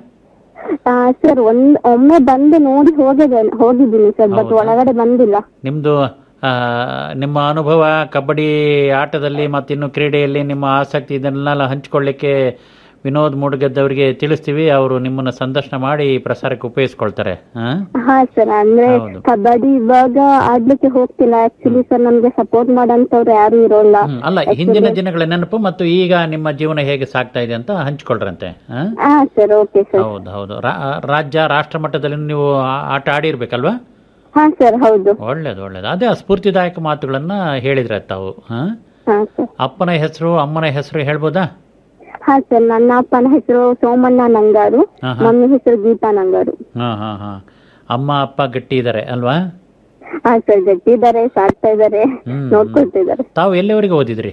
ಆ, ಸರ್ ಒಂದ್ ಒಮ್ಮೆ ಬಂದು ನೋಡಿ ಹೋಗಿದ್ದೇನೆ ಹೋಗಿದ್ದೀನಿ ಸರ್ ಬಟ್ ಹೌದಾ? ಒಳಗಡೆ ಬಂದಿಲ್ಲ ನಿಮ್ದು ಆ, ನಿಮ್ಮ ಅನುಭವ ಕಬಡ್ಡಿ ಆಟದಲ್ಲಿ ಮತ್ತು ಇನ್ನು ಕ್ರೀಡೆಯಲ್ಲಿ ನಿಮ್ಮ ಆಸಕ್ತಿ ಇದನ್ನೆಲ್ಲ ಹಂಚಿಕೊಳ್ಳಿಕ್ಕೆ ವಿನೋದ್ ಮೂಡಗದ್ದವರಿಗೆ ತಿಳಿಸ್ತೀವಿ ಅವರು ನಿಮ್ಮನ್ನ ಸಂದರ್ಶನ ಮಾಡಿ ಪ್ರಸಾರಕ್ಕೆ ಉಪಯೋಗಿಸ್ಕೊಳ್ತಾರೆ ಹಾ ಹಾ ಸರ್ ಅಂದ್ರೆ ಹೌದು. ಕಬಡ್ಡಿ ಇವಾಗ ಆಡ್ಲಿಕ್ಕೆ ಹೋಗ್ತಿಲ್ಲ ಆಕ್ಚುಲಿ ಸರ್ ನಮ್ಗೆ ಸಪೋರ್ಟ್ ಮಾಡಂತವ್ರು ಯಾರು ಇರೋಲ್ಲ ಹ್ಮ್. ಅಲ್ಲ ಹಿಂದಿನ ದಿನಗಳ ನೆನಪು ಮತ್ತು ಈಗ ನಿಮ್ಮ ಜೀವನ ಹೇಗೆ ಸಾಗ್ತಾ ಇದೆ ಅಂತ ಹಂಚ್ಕೊಳ್ರಂತೆ ಹಾ? ಹಾ ಸರ್ ಓಕೆ ಸರ್ ಹೌದು ಹೌದು ರಾ- ರಾಜ್ಯ ರಾಷ್ಟ್ರ ಮಟ್ಟದಲ್ಲಿ ನೀವು ಆ- ಆಟ ಆಡಿರ್ಬೇಕಲ್ವಾ ಹಾ ಸರ್ ಹೌದು ಒಳ್ಳೇದು ಒಳ್ಳೇದು ಅದೇ ಆ ಸ್ಫೂರ್ತಿದಾಯಕ ಮಾತುಗಳನ್ನ ಹೇಳಿದ್ರೆ ತಾವು ಹಾ ಹಾ ಸರ್ ಅಪ್ಪನ ಹೆಸರು ಅಮ್ಮನ ಹೆಸರು ಹೇಳ್ಬೋದಾ ಹಾ ಸರ್ ನನ್ನ ಅಪ್ಪನ ಹೆಸರು ಸೋಮಣ್ಣ ನಂಗಾರು ಹಾ, ಹಾ. ಮಮ್ಮಿ ಹೆಸರು ಗೀತಾ ನಂಗಾರು ಹಾ ಹಾ ಹಾ ಅಮ್ಮ ಅಪ್ಪ ಗಟ್ಟಿ ಇದ್ದಾರೆ ಅಲ್ವಾ ಹಾ ಸರ್ ಗಟ್ಟಿದ್ದಾರೆ ಸಾಕ್ತಾ ಇದ್ದಾರೆ ಹ್ಮ್. ನೋಡ್ಕೊಳ್ತಾ ಇದ್ದಾರೆ ತಾವು ಎಲ್ಲಿವರೆಗೆ ಓದಿದ್ರಿ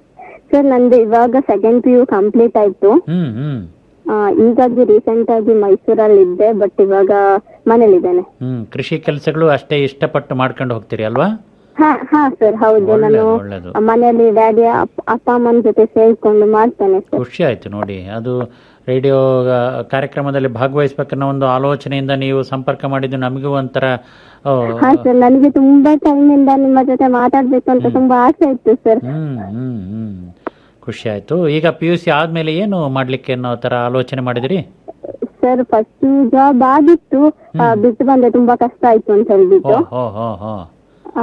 ಸರ್ ನಂದು ಇವಾಗ ಸೆಕೆಂಡ್ ಪಿ ಯು ಕಂಪ್ಲೀಟ್ ಆಯ್ತು ಹ್ಮ್ ಹ್ಮ್ ಆ, ಈಗಾಗಿ ರೀಸೆಂಟ್ ಆಗಿ ಮೈಸೂರಲ್ಲಿ ಇದ್ದೆ ಬಟ್ ಇವಾಗ ಮನೇಲಿದ್ದೇನೆ ಹ್ಮ್ ಕೃಷಿ ಕೆಲಸಗಳು ಅಷ್ಟೇ ಇಷ್ಟಪಟ್ಟು ಮಾಡ್ಕೊಂಡು ಹೋಗ್ತೀರಿ ಅಲ್ವಾ ಹಾ ಹಾ ಸರ್ ಹೌದು ನಾನು ಒಳ್ಳೇದು ಒಳ್ಳೇದು ಮನೆಯಲ್ಲಿ ಡ್ಯಾಡಿ ಅಪ್ಪ ಅಮ್ಮನ ಜೊತೆ ಸೇರಿಕೊಂಡು ಮಾಡ್ತೇನೆ ಸರ್ ಖುಷಿ ಆಯ್ತು ನೋಡಿ ಅದು ರೇಡಿಯೋ ಆ, ಕಾರ್ಯಕ್ರಮದಲ್ಲಿ ಭಾಗವಹಿಸ್ಬೇಕನ್ನೋ ಒಂದು ಆಲೋಚನೆಯಿಂದ ನೀವು ಸಂಪರ್ಕ ಮಾಡಿದ್ದು ನಮಗೂ ಒಂಥರ ಓ, ಹಾ ಸರ್ ನನಗೆ ತುಂಬಾ ಟೈಮ್ ಇಂದ ನಿಮ್ಮ ಜೊತೆ ಮಾತಾಡ್ಬೇಕು ಅಂತ ತುಂಬಾ ಆಸೆ ಇತ್ತು ಸರ್ ಹ್ಮ್ ಹ್ಮ್ ಹ್ಮ್ ಖುಷಿ ಆಯ್ತು ಈಗ ಪಿ ಯು ಸಿ ಆದ್ಮೇಲೆ ಏನು ಮಾಡ್ಲಿಕ್ಕೆ ಅನ್ನೋ ತರ ಆಲೋಚನೆ ಮಾಡಿದಿರಿ ಸರ್ ಫಸ್ಟ್ ಜಾಬ್ ಆಗಿತ್ತು ಆ, ಬಿಟ್ಟು ಬಂದೆ ತುಂಬಾ ಕಷ್ಟ ಆಯ್ತು ಅಂತ ಹೇಳ್ಬಿಟ್ಟು ಓ ಹೋ ಹೋ ಹೋ ಆ,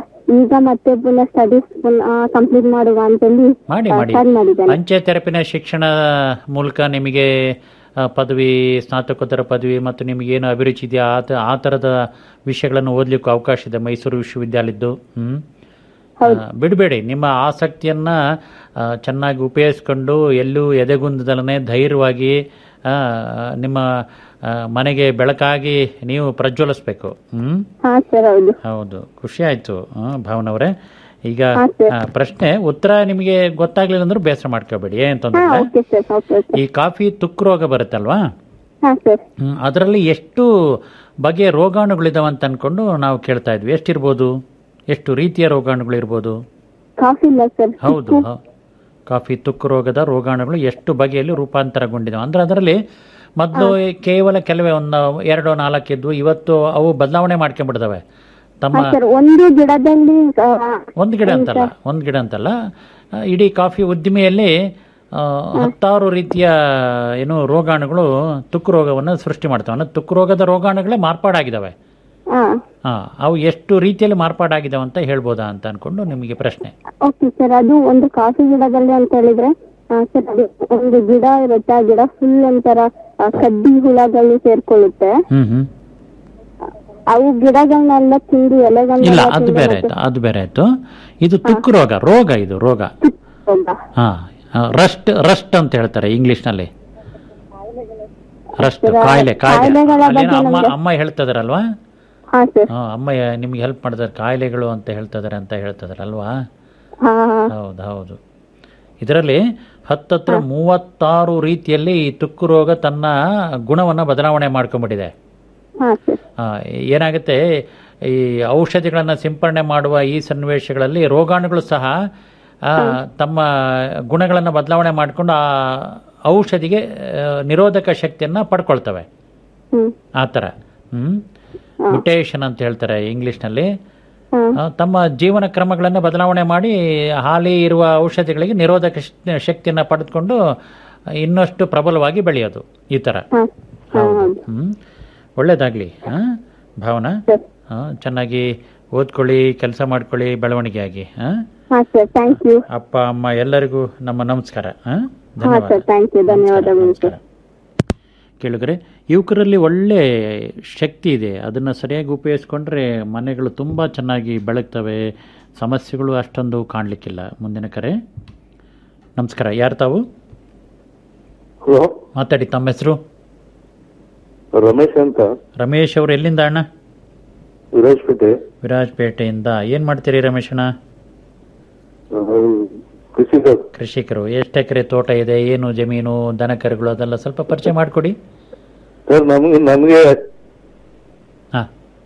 ಈಗ ಮತ್ತೆ ಪುನಃ ಸ್ಟಡೀಸ್ ಕಂಪ್ಲೀಟ್ ಮಾಡುವ ಅಂತೇಳಿ ಮಾಡಿ ಮಾಡಿ ಸ್ಟಾರ್ಟ್ ಮಾಡಿದ್ದೇನೆ ಅಂಚೆ ತೆರಪಿನ ಶಿಕ್ಷಣ ಮೂಲಕ ನಿಮಗೆ ಆ, ಪದವಿ ಸ್ನಾತಕೋತ್ತರ ಪದವಿ ಮತ್ತು ನಿಮಗೇನು ಅಭಿರುಚಿ ಇದೆಯಾ ಆ ತ- ಆ ಥರದ ವಿಷಯಗಳನ್ನು ಓದಲಿಕ್ಕೂ ಅವಕಾಶ ಇದೆ ಮೈಸೂರು ವಿಶ್ವವಿದ್ಯಾಲಯದ್ದು ಹ್ಮ್ ಆ, ಬಿಡಬೇಡಿ ನಿಮ್ಮ ಆಸಕ್ತಿಯನ್ನ ಆ, ಚೆನ್ನಾಗಿ ಉಪಯೋಗಿಸ್ಕೊಂಡು ಎಲ್ಲೂ ಎದೆಗುಂದದಲ್ಲೇ ಧೈರ್ಯವಾಗಿ ಆ, ನಿಮ್ಮ ಆ, ಮನೆಗೆ ಬೆಳಕಾಗಿ ನೀವು ಪ್ರಜ್ವಲಿಸ್ಬೇಕು ಹ್ಮ್ ಹಾ ಸರ್ ಹೌದು ಹೌದು ಖುಷಿ ಆಯ್ತು ಆ, ಭಾವನವ್ರೆ ಈಗ ಹಾ, ಸರ್. ಆ, ಪ್ರಶ್ನೆ ಉತ್ತರ ನಿಮಗೆ ಗೊತ್ತಾಗ್ಲಿಲ್ಲ ಅಂದ್ರೆ ಬೇಸರ ಮಾಡ್ಕೋಬೇಡಿ ಏನ್ ಹಾ ತೊಂದ್ರೆ ಇಲ್ಲ. ಓಕೆ ಸರ್ ಓಕೆ ಓಕೆ ಈ ಕಾಫಿ ತುಕ್ಕು ರೋಗ ಬರುತ್ತಲ್ವಾ ಹಾ ಸರ್ ಹ್ಮ್, ಅದರಲ್ಲಿ ಎಷ್ಟು ಬಗೆಯ ರೋಗಾಣುಗಳಿದಾವೆ ಅಂತ ಅನ್ಕೊಂಡು ನಾವು ಕೇಳ್ತಾ ಇದ್ವಿ ಎಷ್ಟಿರ್ಬೋದು ಎಷ್ಟು ರೀತಿಯ ರೋಗಾಣುಗಳು ಇರ್ಬೋದು ಕಾಫಿ ಇಲ್ಲ ಸರ್ ಹೌದು ಹ. ಕಾಫಿ ತುಕ್ಕು ರೋಗದ ರೋಗಾಣುಗಳು ಎಷ್ಟು ಬಗೆಯಲ್ಲಿ ರೂಪಾಂತರಗೊಂಡಿದ್ದಾವೆ ಅಂದ್ರೆ ಅದರಲ್ಲಿ ಮೊದಲು ಕೇವಲ ಕೆಲವೇ ಒಂದು ಎರಡೋ ನಾಲ್ಕು ಇದ್ವು ಇವತ್ತು ಅವು ಬದಲಾವಣೆ ಮಾಡ್ಕೊಂಡ್ಬಿಡ್ತವೆ ತಮ್ಮ ಹಾ ಸರ್ ಒಂದು ಗಿಡದಲ್ಲಿ ಆ, ಒಂದು ಗಿಡ ಅಂತಲ್ಲ ಒಂದು ಗಿಡ ಅಂತಲ್ಲ ಆ, ಇಡೀ ಕಾಫಿ ಉದ್ದಿಮೆಯಲ್ಲಿ ಆ, ಹತ್ತಾರು ರೀತಿಯ ಏನು ರೋಗಾಣುಗಳು ತುಕ್ಕು ರೋಗವನ್ನು ಸೃಷ್ಟಿ ಮಾಡ್ತವೆ ಅಂದ್ರೆ ತುಕ್ಕು ರೋಗದ ರೋಗಾಣುಗಳೇ ಮಾರ್ಪಾಡಾಗಿದ್ದಾವೆ ಹಾ ಹಾ ಅವು ಎಷ್ಟು ರೀತಿಯಲ್ಲಿ ಮಾರ್ಪಾಡಾಗಿದ್ದಾವೆ ಅಂತ ಹೇಳ್ಬೋದಾ ಅಂತ ಅನ್ಕೊಂಡು ನಿಮಗೆ ಪ್ರಶ್ನೆ ಓಕೆ ಸರ್ ಅದು ಒಂದು ಕಾಫಿ ಗಿಡದಲ್ಲಿ ಅಂತ ಹೇಳಿದ್ರೆ ಆ, ಸರ್ ಅದು ಒಂದು ಗಿಡ ಇರುತ್ತೆ ಆ ಗಿಡ ಫುಲ್ ಒಂಥರ ಆ, ಕಡ್ಡಿ ಹುಳಗಳು ಸೇರ್ಕೊಳ್ಳುತ್ತೆ ಹ್ಮ್ ಹ್ಮ್ ಅವು ಗಿಡಗಳನ್ನೆಲ್ಲ ತಿಂದು ಇಲ್ಲ ಎಲೆಗಳನ್ನೆಲ್ಲ ಅದು ತಿಂದು ಬೇರೆ ಮತ್ತೆ ಆಯ್ತು ಅದು ಬೇರೆ ಆಯ್ತು ಇದು ತುಕ್ಕು ರೋಗ ರೋಗ ಇದು ರೋಗ ಹೋಗ. ಹಾ ರಸ್ಟ್ ರಸ್ಟ್ ಅಂತ ಹೇಳ್ತಾರೆ ಇಂಗ್ಲಿಷ್ ನಲ್ಲಿ ರಸ್ಟ್ ಸರ್, ಕಾಯಿಲೆ ಕಾಯಿಲೆ ಕಾಯಿಲೆಗಳ ಅಲ್ಲೇನೋ ಬಗ್ಗೆ ಅಮ್ಮ ನಮ್ಗೆ- ಅಮ್ಮ ಹೇಳ್ತಿದಾರಲ್ವಾ ಹಾ ಸರ್ ಹಾ ಅಮ್ಮ ಯ- ನಿಮ್ಗೆ ಹೆಲ್ಪ್ ಮಾಡಿದಾರೆ ಕಾಯಿಲೆಗಳು ಅಂತ ಹೇಳ್ತಿದಾರೆ ಅಂತ ಹೇಳ್ತಿದಾರಲ್ವಾ ಹಾ ಹಾ ಹೌದು ಹೌದು ಇದರಲ್ಲಿ ಹತ್ತತ್ರ ಮೂವತ್ತಾರು ರೀತಿಯಲ್ಲಿ ಈ ತುಕ್ಕು ರೋಗ ತನ್ನ ಗುಣವನ್ನ ಬದಲಾವಣೆ ಮಾಡ್ಕೊಂಡ್ಬಿಟ್ಟಿದೆ ಹಾ ಸರ್ ಆ, ಏನಾಗುತ್ತೆ ಈ ಔಷಧಿಗಳನ್ನು ಸಿಂಪರಣೆ ಮಾಡುವ ಈ ಸನ್ನಿವೇಶಗಳಲ್ಲಿ ರೋಗಾಣುಗಳು ಸಹ ಆ, ತಮ್ಮ ಗುಣಗಳನ್ನು ಬದಲಾವಣೆ ಮಾಡಿಕೊಂಡು ಆ ಔಷಧಿಗೆ ಆ, ನಿರೋಧಕ ಶಕ್ತಿಯನ್ನು ಪಡ್ಕೊಳ್ತವೆ ಹ್ಮ್ ಆ ಥರ ಹ್ಮ್ ಮ್ಯುಟೇಷನ್ ಅಂತ ಹೇಳ್ತಾರೆ ಇಂಗ್ಲಿಷ್ನಲ್ಲಿ ಆ, ತಮ್ಮ ಜೀವನ ಕ್ರಮಗಳನ್ನು ಬದಲಾವಣೆ ಮಾಡಿ ಹಾಲಿ ಇರುವ ಔಷಧಿಗಳಿಗೆ ನಿರೋಧಕ ಶಕ್- ಶಕ್ತಿಯನ್ನು ಪಡೆದುಕೊಂಡು ಇನ್ನಷ್ಟು ಪ್ರಬಲವಾಗಿ ಬೆಳೆಯೋದು ಈ ಥರ ಹೌದು ಹ್ಮ್ ಒಳ್ಳೇದಾಗ್ಲಿ ಹಾ ಭಾವನಾ ಹಾ ಚೆನ್ನಾಗಿ ಓದ್ಕೊಳ್ಳಿ ಕೆಲಸ ಮಾಡ್ಕೊಳ್ಳಿ ಬೆಳವಣಿಗೆ ಆಗಿ ಹಾ ಹಾ ಸರ್ ಥ್ಯಾಂಕ್ ಯು ಅಪ್ಪ ಅಮ್ಮ ಎಲ್ಲರಿಗೂ ನಮ್ಮ ನಮಸ್ಕಾರ ಹಾ ಹಾ ಧನ್ಯವಾದ ಸರ್ ಥ್ಯಾಂಕ್ ಯು ಧನ್ಯವಾದಗಳು ಸರ್ ಕೇಳಿದ್ರೆ ಯುವಕರಲ್ಲಿ ಒಳ್ಳೆ ಶಕ್ತಿ ಇದೆ ಅದನ್ನು ಸರಿಯಾಗಿ ಉಪಯೋಗಿಸ್ಕೊಂಡ್ರೆ ಮನೆಗಳು ತುಂಬ ಚೆನ್ನಾಗಿ ಬೆಳಗ್ತವೆ ಸಮಸ್ಯೆಗಳು ಅಷ್ಟೊಂದು ಕಾಣಲಿಕ್ಕಿಲ್ಲ ಮುಂದಿನ ಕರೆ ನಮಸ್ಕಾರ ಯಾರು ತಾವು ಹಲೋ ಮಾತಾಡಿ ತಮ್ಮ ಹೆಸರು ರಮೇಶ್ ಅಂತ ರಮೇಶ್ ಅವರು ಎಲ್ಲಿಂದ ಅಣ್ಣ ವಿರಾಜ್ಪೇಟೆ ವಿರಾಜಪೇಟೆಯಿಂದ ಏನು ಮಾಡ್ತೀರಿ ರಮೇಶ್ ಅಣ್ಣ ಕೃಷಿಕ ಕೃಷಿಕರು ಎಷ್ಟು ಎಕರೆ ತೋಟ ಇದೆ ಏನು ಜಮೀನು ದನ ಕರುಗಳು ಅದೆಲ್ಲ ಸ್ವಲ್ಪ ಪರಿಚಯ ಮಾಡಿಕೊಡಿ ಸರ್ ನಮ್ಗೆ ನಮ್ಗೆ ಹಾ.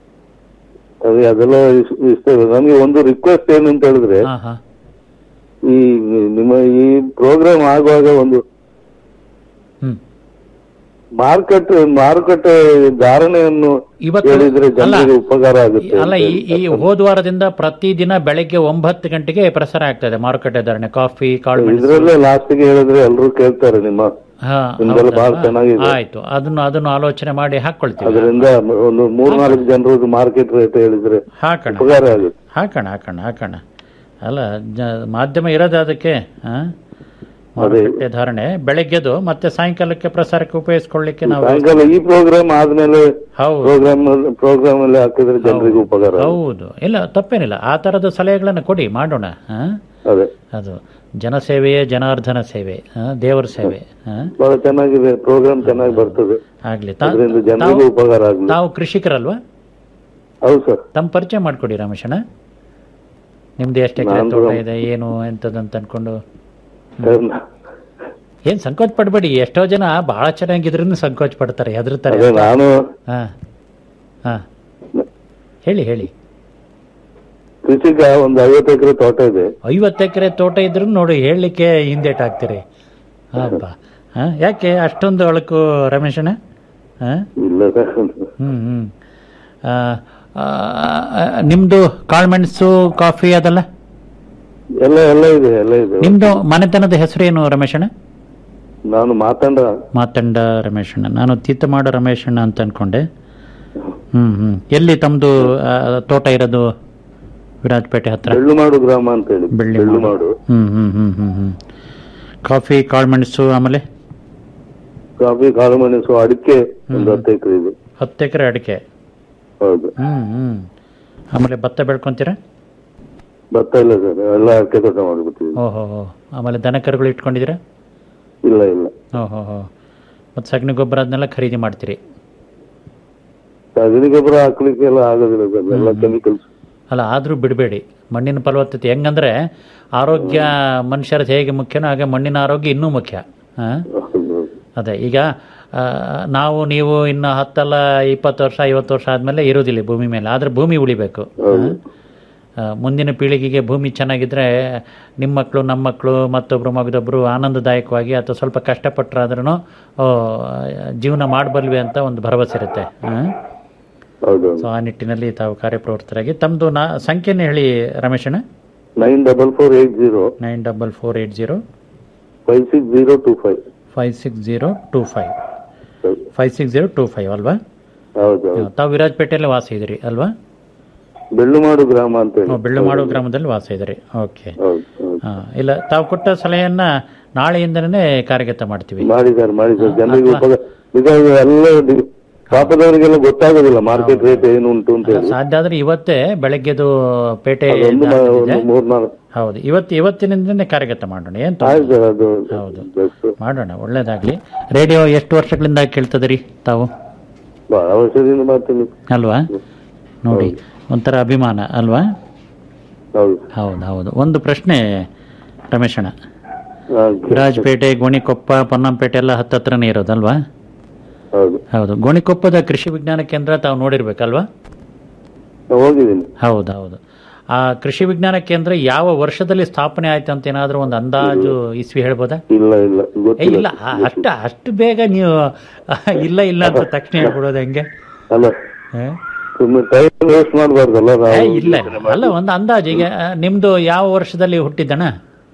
ಅದೇ ಅದೆಲ್ಲ ಇಸ್- ಇಷ್ಟ ಇದೆ ನಮ್ಗೆ ಒಂದು ರಿಕ್ವೆಸ್ಟ್ ಏನು ಅಂತ ಹೇಳಿದ್ರೆ ಹಾ ಹಾ ಈ ನಿಮ್ಮ ಈ ಪ್ರೋಗ್ರಾಮ್ ಆಗುವಾಗ ಒಂದು ಹ್ಮ್. ಮಾರ್ಕೆಟ್ ಮಾರುಕಟ್ಟೆ ಧಾರಣೆಯನ್ನು ಇವತ್ತು- ಹೇಳಿದ್ರೆ ಅಲ್ಲ, ಜನರಿಗೆ ಉಪಕಾರ ಆಗುತ್ತೆ ಅಲ್ಲ ಈ ಈ ಹೋದ ವಾರದಿಂದ ಪ್ರತಿದಿನ ಬೆಳಗ್ಗೆ ಒಂಬತ್ತು ಗಂಟೆಗೆ ಪ್ರಸಾರ ಆಗ್ತದೆ ಮಾರುಕಟ್ಟೆ ಧಾರಣೆ ಕಾಫಿ ಕಾಳು ಮೆಣಸು. ಇದ್ರಲ್ಲೇ ಲಾಸ್ಟಿಗೆ ಹೇಳಿದ್ರೆ ಎಲ್ಲರೂ ಕೇಳ್ತಾರೆ ನಿಮ್ಮ ಹಾ, ನಿಮ್ದೆಲ್ಲ ಬಹಳ ಹೌದಲ್ವಾ? ಚೆನ್ನಾಗಿದೆ ಆಯ್ತು ಅದನ್ನು ಅದನ್ನು ಆಲೋಚನೆ ಮಾಡಿ ಹಾಕೊಳ್ತೀವಿ ಅದರಿಂದ ಒಂದು ಮೂರ್ನಾಲ್ಕು ಜನರದ್ದು ಮಾರ್ಕೆಟ್ ರೇಟ್ ಹೇಳಿದ್ರೆ ಹಾಕೋಣ ಉಪಕಾರ ಆಗುತ್ತೆ ಹಾಕೋಣ ಹಾಕೋಣ ಹಾಕೋಣ ಅಲ್ಲ ಜ- ಮಾಧ್ಯಮ ಇರೋದು ಅದಕ್ಕೆ ಹಾ? ಮಾರುಕಟ್ಟೆ ಧಾರಣೆ ಬೆಳಗ್ಗೆದು ಮತ್ತೆ ಸಾಯಂಕಾಲಕ್ಕೆ ಪ್ರಸಾರಕ್ಕೆ ಉಪಯೋಗಿಸ್ಕೊಳ್ಳಿಕ್ಕೆ ನಾವು ಸಾಯಂಕಾಲ ಈ ಪ್ರೋಗ್ರಾಮ್ ಆದ್ಮೇಲೆ ಹೌದು. ಪ್ರೋಗ್ರಾಮ್ ಪ್ರೋಗ್ರಾಮ್ ಅಲ್ಲಿ ಹಾಕಿದ್ರೆ ಜನರಿಗೆ ಉಪಕಾರ ಆಗುತ್ತೆ. ಹೌದು ಇಲ್ಲ ತಪ್ಪೇನಿಲ್ಲ ಆ ತರದ ಸಲಹೆಗಳನ್ನು ಕೊಡಿ ಮಾಡೋಣ ಹಾ? ಅದೇ ಅದು ಜನಸೇವೆಯೇ ಜನಾರ್ದನ ಸೇವೆ ಹಾ? ದೇವರ ಸೇವೆ ಹಾ? ಬಹಳ ಚೆನ್ನಾಗಿದೆ ಪ್ರೋಗ್ರಾಮ್ ಚೆನ್ನಾಗಿ ಬರ್ತದೆ ಆಗ್ಲಿ ತಾ- ಅದರಿಂದ ಜನರಿಗೂ ತಾವು- ಉಪಕಾರ ಆಗ್ಲಿ ತಾವು ಕೃಷಿಕರಲ್ವಾ ಹೌದು ಸರ್ ತಮ್ಮ ಪರಿಚಯ ಮಾಡ್ಕೊಡಿ ರಮೇಶಣ್ಣ ನಿಮ್ದು ಎಷ್ಟು ಎಕರೆ ನಾನು- ತೋಟ ಇದೆ ಏನು ಎಂತದಂತ ಅನ್ಕೊಂಡು ಸರ್, ನಾ- ಏನ್ ಸಂಕೋಚ ಪಡ್ಬೇಡಿ ಎಷ್ಟೋ ಜನ ಬಹಳ ಚೆನ್ನಾಗಿದ್ರು ಸಂಕೋಚ ಪಡ್ತಾರೆ ಹೆದರ್ತಾರೆ ಅದೇ ನಾನು ಹಾ ಹಾ ಹೇಳಿ ಹೇಳಿ ಕೃಷಿಕ ಒಂದು ಐವತ್ತು ಎಕರೆ ತೋಟ ಇದೆ ಐವತ್ತು ಎಕರೆ ತೋಟ ಇದ್ರು ನೋಡಿ ಹೇಳಲಿಕ್ಕೆ ಹಿಂದೇಟ್ ಹಾಕ್ತೀರಿ ಹಬ್ಬ ಹಾ ಯಾಕೆ ಅಷ್ಟೊಂದು ಅಳಕು ರಮೇಶಣ್ಣ ಹಾ ಇಲ್ಲ ಸರ್ ಹ್ಮ್ ಹ್ಮ್ ಆ, ಆ, ಆ, ನಿಮ್ದು ಕಾಳುಮೆಣಸು ಕಾಫಿ ಅದೆಲ್ಲ ಎಲ್ಲ ಎಲ್ಲ ಇದೆ ಎಲ್ಲ ಇದೆ ನಿಮ್ದು ಮನೆತನದ ಹೆಸರೇನು ರಮೇಶಣ್ಣ ನಾನು ಮಾತಾಡ ಮಾತಂಡ ರಮೇಶಣ್ಣ ನಾನು ತೀತಮಾಡ ರಮೇಶಣ್ಣ ಅಂತ ಅನ್ಕೊಂಡೆ ಹ್ಮ್ ಹ್ಮ್ ಎಲ್ಲಿ ತಮ್ದು ಆ, ತೋಟ ಇರೋದು ವಿರಾಜಪೇಟೆ ಹತ್ರ ಬೆಳ್ಳುಮಾಡು ಗ್ರಾಮ ಅಂತ ಹೇಳಿ ಬೆಳ್ಳಿ ಬೆಳ್ಳುಮಾಡು ಹ್ಮ್ ಹ್ಮ್ ಹ್ಮ್ ಹ್ಮ್ ಹ್ಮ್ ಕಾಫಿ ಕಾಳುಮೆಣಸು ಆಮೇಲೆ ಕಾಫಿ ಕಾಳು ಮೆಣಸು ಅಡಿಕೆ ಒಂದು ಹತ್ತು ಎಕರೆ ಇದೆ ಹತ್ತು ಎಕರೆ ಅಡಿಕೆ ಹೌದು ಹ್ಮ್ ಹ್ಮ್ ಆಮೇಲೆ ಭತ್ತ ಬೆಳ್ಕೊಂತೀರಾ ಭತ್ತ ಇಲ್ಲ ಸರ್ ಎಲ್ಲ ಅಡಿಕೆ ತೋಟ ಮಾಡ್ಬಿಟ್ಟಿದೆ ಓಹೋ ಹೋ ಆಮೇಲೆ ದನ ಕರುಗಳು ಇಟ್ಕೊಂಡಿದ್ದೀರಾ ಇಲ್ಲ ಇಲ್ಲ ಓಹೋ ಹೋ ಮತ್ತು ಸಗಣಿ ಗೊಬ್ಬರ ಅದನ್ನೆಲ್ಲ ಖರೀದಿ ಮಾಡ್ತೀರಿ ಸಗಣಿ ಗೊಬ್ಬರ ಹಾಕ್ಲಿಕ್ಕೆ ಎಲ್ಲ ಆಗೋದಿಲ್ಲ ಸರ್ ಎಲ್ಲ ಕೆಮಿಕಲ್ಸ್ ಅಲ್ಲ ಆದರೂ ಬಿಡಬೇಡಿ ಮಣ್ಣಿನ ಫಲವತ್ತತೆ ಹೆಂಗಂದ್ರೆ ಆರೋಗ್ಯ ಮನುಷ್ಯರದ್ದು ಹೇಗೆ ಮುಖ್ಯನೋ ಹಾಗೆ ಮಣ್ಣಿನ ಆರೋಗ್ಯ ಇನ್ನೂ ಮುಖ್ಯ ಆ? ಅದೇ ಈಗ ಆ, ನಾವು ನೀವು ಇನ್ನು ಹತ್ತಲ್ಲ ಇಪ್ಪತ್ತು ವರ್ಷ ಐವತ್ತು ವರ್ಷ ಆದಮೇಲೆ ಇರೋದಿಲ್ಲ ಈ ಭೂಮಿ ಮೇಲೆ ಆದರೆ ಭೂಮಿ ಉಳಿಬೇಕು ಆ, ಮುಂದಿನ ಪೀಳಿಗೆಗೆ ಭೂಮಿ ಚೆನ್ನಾಗಿದ್ರೆ ನಿಮ್ಮ ಮಕ್ಕಳು ನಮ್ಮ ಮಕ್ಕಳು ಮತ್ತೊಬ್ರು ಮಗದೊಬ್ರು ಆನಂದದಾಯಕವಾಗಿ ಅಥವಾ ಸ್ವಲ್ಪ ಕಷ್ಟಪಟ್ಟರಾದ್ರೂ ಜೀವನ ಮಾಡಬಲ್ವಿ ಅಂತ ಒಂದು ಭರವಸೆ ಇರುತ್ತೆ ಆ? ಹೌದು ಸೊ ಆ ನಿಟ್ಟಿನಲ್ಲಿ ತಾವು ಕಾರ್ಯಪ್ರವೃತ್ತರಾಗಿ ತಮ್ಮದು ನಾ ಸಂಖ್ಯೆನೇ ಹೇಳಿ ರಮೇಶಣ್ಣ nine double four eight zero nine double four eight zero five six zero two five five six zero two five five six zero two five ಅಲ್ವಾ ಹೌದು ಹೌದು ತಾವು ವಿರಾಜಪೇಟೆಯಲ್ಲೇ ವಾಸ ಇದ್ದೀರಿ ಅಲ್ವಾ ಬೆಳ್ಳುಮಾಡು ಗ್ರಾಮ ಅಂತ ಹೇಳಿ ಹ್ಮ್, ಬೆಳ್ಳುಮಾಡು ಗ್ರಾಮದಲ್ಲಿ ವಾಸ ಇದ್ದೀರಿ ಓಕೆ ಹೌದು ಹೌದು ಹಾ, ಇಲ್ಲ ತಾವು ಕೊಟ್ಟ ಸಲಹೆಯನ್ನ ನಾಳೆಯಿಂದನೇ ಕಾರ್ಯಗತ ಮಾಡ್ತೀವಿ ಮಾಡಿದ್ದಾರೆ ಮಾಡಿದ್ದಾರೆ ಜನರಿಗೆ ಉಪಕಾರ ಬಿಕಾಸ್ ಎಲ್ಲ ಡಿ- ಪಾಪದವರಿಗೆಲ್ಲ ಗೊತ್ತಾಗೋದಿಲ್ಲ ಮಾರ್ಕೆಟ್ ರೇಟ್ ಏನು ಉಂಟು ಅಂತ ಹೇಳಿ ಸಾಧ್ಯ ಆದ್ರೆ ಇವತ್ತೇ ಬೆಳಗ್ಗೆದು ಪೇಟೆ ಅದೊಂದು ಮ- ದಾಟದಿದೆ. ಒಂದು ಮೂರ್ನಾಲ್ಕು ಹೌದು ಇವತ್ತು ಇವತ್ತಿನಿಂದನೇ ಕಾರ್ಯಗತ ಮಾಡೋಣ ಏನ್ ತೊಂದ್ರೆ ಆಯ್ತು ಸರ್ ಅದು ಹೌದು ಮಾಡೋಣ ಒಳ್ಳೇದಾಗ್ಲಿ ರೇಡಿಯೋ ಎಷ್ಟು ವರ್ಷಗಳಿಂದ ಕೇಳ್ತದ್ರಿ ತಾವು ಬಹಳ ವರ್ಷದಿಂದ ಮಾಡ್ತೀನಿ ಅಲ್ವಾ ನೋಡಿ ಒಂಥರ ಅಭಿಮಾನ ಅಲ್ವಾ ಹೌದು ಹೌದು ಹೌದು ಒಂದು ಪ್ರಶ್ನೆ ರಮೇಶಣ್ಣ ವಿರಾಜಪೇಟೆ ಗೋಣಿಕೊಪ್ಪ ಪೊನ್ನಂಪೇಟೆ ಎಲ್ಲ ಹತ್ತತ್ರನೇ ಇರೋದಲ್ವಾ ಹೌದು ಹೌದು ಗೋಣಿಕೊಪ್ಪದ ಕೃಷಿ ವಿಜ್ಞಾನ ಕೇಂದ್ರ ತಾವು ನೋಡಿರ್ಬೇಕಲ್ವಾ ಹೋಗಿದ್ದೀನಿ ಹೌದು ಹೌದು ಆ ಕೃಷಿ ವಿಜ್ಞಾನ ಕೇಂದ್ರ ಯಾವ ವರ್ಷದಲ್ಲಿ ಸ್ಥಾಪನೆ ಆಯ್ತು ಅಂತ ಏನಾದರೂ ಒಂದು ಅಂದಾಜು ಇಸ್ವಿ ಹೇಳ್ಬೋದಾ ಇಲ್ಲ ಇಲ್ಲ ಏ ಗೊತ್ತಿಲ್ಲ ಇಲ್ಲ ಆ, ಅಷ್ಟ ಅಷ್ಟು ಬೇಗ ನೀವು ಇಲ್ಲ ಇಲ್ಲ ಅಂತ ತಕ್ಷಣ ಹೇಳ್ಬಿಡೋದು ಹೆಂಗೆ ಅಲ್ಲ ಏ? ಸುಮ್ಮನೆ ಟೈಮ್ ವೇಸ್ಟ್ ಮಾಡಬಾರ್ದಲ್ಲ ಏ, ನಾವು ಇಲ್ಲ ಅಲ್ಲ ಒಂದು ಅಂದಾಜು ಈಗ ಆ, ನಿಮ್ದು ಯಾವ ವರ್ಷದಲ್ಲಿ ಹುಟ್ಟಿದ್ದಣ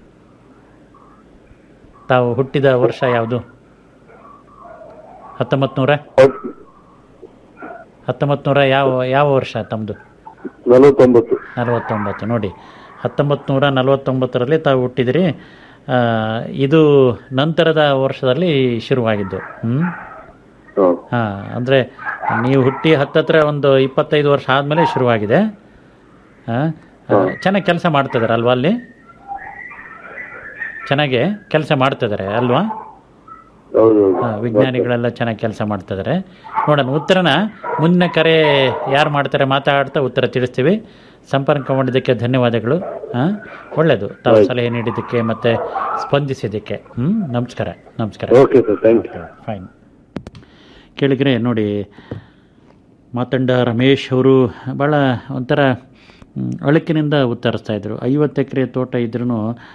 ತಾವು ಹುಟ್ಟಿದ ವರ್ಷ ಯಾವುದು ಹತ್ತೊಂಬತ್ತು ನೂರ ಹತ್ತೊಂಬತ್ತು ನೂರ ಯಾವ ಯಾವ ವರ್ಷ ತಮ್ಮದು ನಲವತ್ತೊಂಬತ್ತು ನಲವತ್ತೊಂಬತ್ತು ನೋಡಿ ಹತ್ತೊಂಬತ್ತು ನೂರ ನಲವತ್ತೊಂಬತ್ತರಲ್ಲಿ ತಾವು ಹುಟ್ಟಿದಿರಿ ಆ, ಇದು ನಂತರದ ವರ್ಷದಲ್ಲಿ ಶುರುವಾಗಿದ್ದು ಹ್ಮ್ ಹಾ ಅಂದ್ರೆ ನೀವು ಹುಟ್ಟಿ ಹತ್ತತ್ರ ಒಂದು ಇಪ್ಪತ್ತೈದು ವರ್ಷ ಆದ್ಮೇಲೆ ಶುರುವಾಗಿದೆ ಆ, ಆ, ಚೆನ್ನಾಗಿ ಕೆಲಸ ಮಾಡ್ತಿದಾರೆ ಅಲ್ವಾ ಅಲ್ಲಿ ಚೆನ್ನಾಗಿ ಕೆಲಸ ಮಾಡ್ತಿದ್ದಾರೆ ಅಲ್ವಾ ಆ, ವಿಜ್ಞಾನಿಗಳೆಲ್ಲ ಚೆನ್ನಾಗಿ ಕೆಲಸ ಮಾಡ್ತಿದ್ದಾರೆ ನೋಡೋಣ ಉತ್ತರನ ಮುಂದಿನ ಕರೆ ಯಾರು ಮಾಡ್ತಾರೆ ಮಾತಾಡ್ತಾ ಉತ್ತರ ತಿಳಿಸ್ತೀವಿ ಸಂಪರ್ಕ ಮಾಡಿದ್ದಕ್ಕೆ ಧನ್ಯವಾದಗಳು ಆ, ಒಳ್ಳೆಯದು ತಾವು ಸಲಹೆ ನೀಡಿದ್ದಕ್ಕೆ ಮತ್ತೆ ಸ್ಪಂದಿಸಿದ್ದಕ್ಕೆ ಹ್ಮ್ ನಮಸ್ಕಾರ ನಮಸ್ಕಾರ okay sir thank you fine ಕೇಳಿದ್ರೆ ನೋಡಿ ಮಾತಂಡ ರಮೇಶ್ ಅವರು ಭಾಳ ಒಂಥರ ಮ್, ಅಳುಕಿನಿಂದ ಉತ್ತರಿಸ್ತಾ ಇದ್ರು ಐವತ್ತು ಎಕರೆ ತೋಟ ಇದ್ರೂ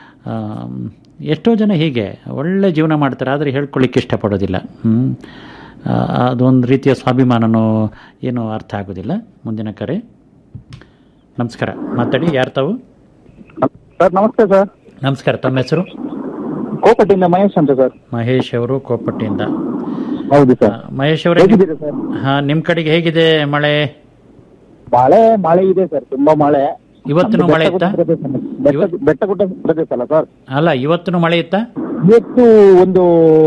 ಎಷ್ಟೋ ಜನ ಹೀಗೆ ಒಳ್ಳೆ ಜೀವನ ಮಾಡ್ತಾರೆ ಆದರೆ ಹೇಳ್ಕೊಳ್ಳಿಕ್ಕೆ ಇಷ್ಟಪಡೋದಿಲ್ಲ ಹ್ಮ್. ಆ, ಅದೊಂದು ರೀತಿಯ ಸ್ವಾಭಿಮಾನನೋ ಏನೋ ಅರ್ಥ ಆಗೋದಿಲ್ಲ ಮುಂದಿನ ಕರೆ ನಮಸ್ಕಾರ ಮಾತಾಡಿ ಯಾರು ತಾವು ಸರ್ ನಮಸ್ತೆ ಸರ್ ನಮಸ್ಕಾರ ತಮ್ಮ ಹೆಸರು ಕೋಪಟ್ಟಿಂದ ಮಹೇಶ್ ಅಂತ ಸರ್ ಮಹೇಶ್ ಅವರು ಕೋಪಟ್ಟಿಯಿಂದ ಹೌದು ಸರ್ ಮಹೇಶ್ ಅವರೇ ಹೇಗಿದ್ದೀರಾ ಸರ್ ಹಾ ನಿಮ್ಮ ಕಡೆಗೆ ಹೇಗಿದೆ ಮಳೆ ಮಳೆ ಮಳೆ ಇದೆ ಸರ್ ತುಂಬಾ ಮಳೆ ಇವತ್ತಿನೂ ನಮ್ದು ಮಳೆ ಬೆಟ್ಟ ಇತ್ತಾ? ಗುಡ್ಡ ಪ್ರದೇಶ, ಬೆಟ್ಟ ಬೆಟ್ಟ ಗುಡ್ಡ ಪ್ರದೇಶ ಅಲ್ಲ ಸರ್ ಅಲ್ಲ ಇವತ್ತು ಮಳೆ ಇತ್ತಾ ಇವತ್ತು ಒಂದು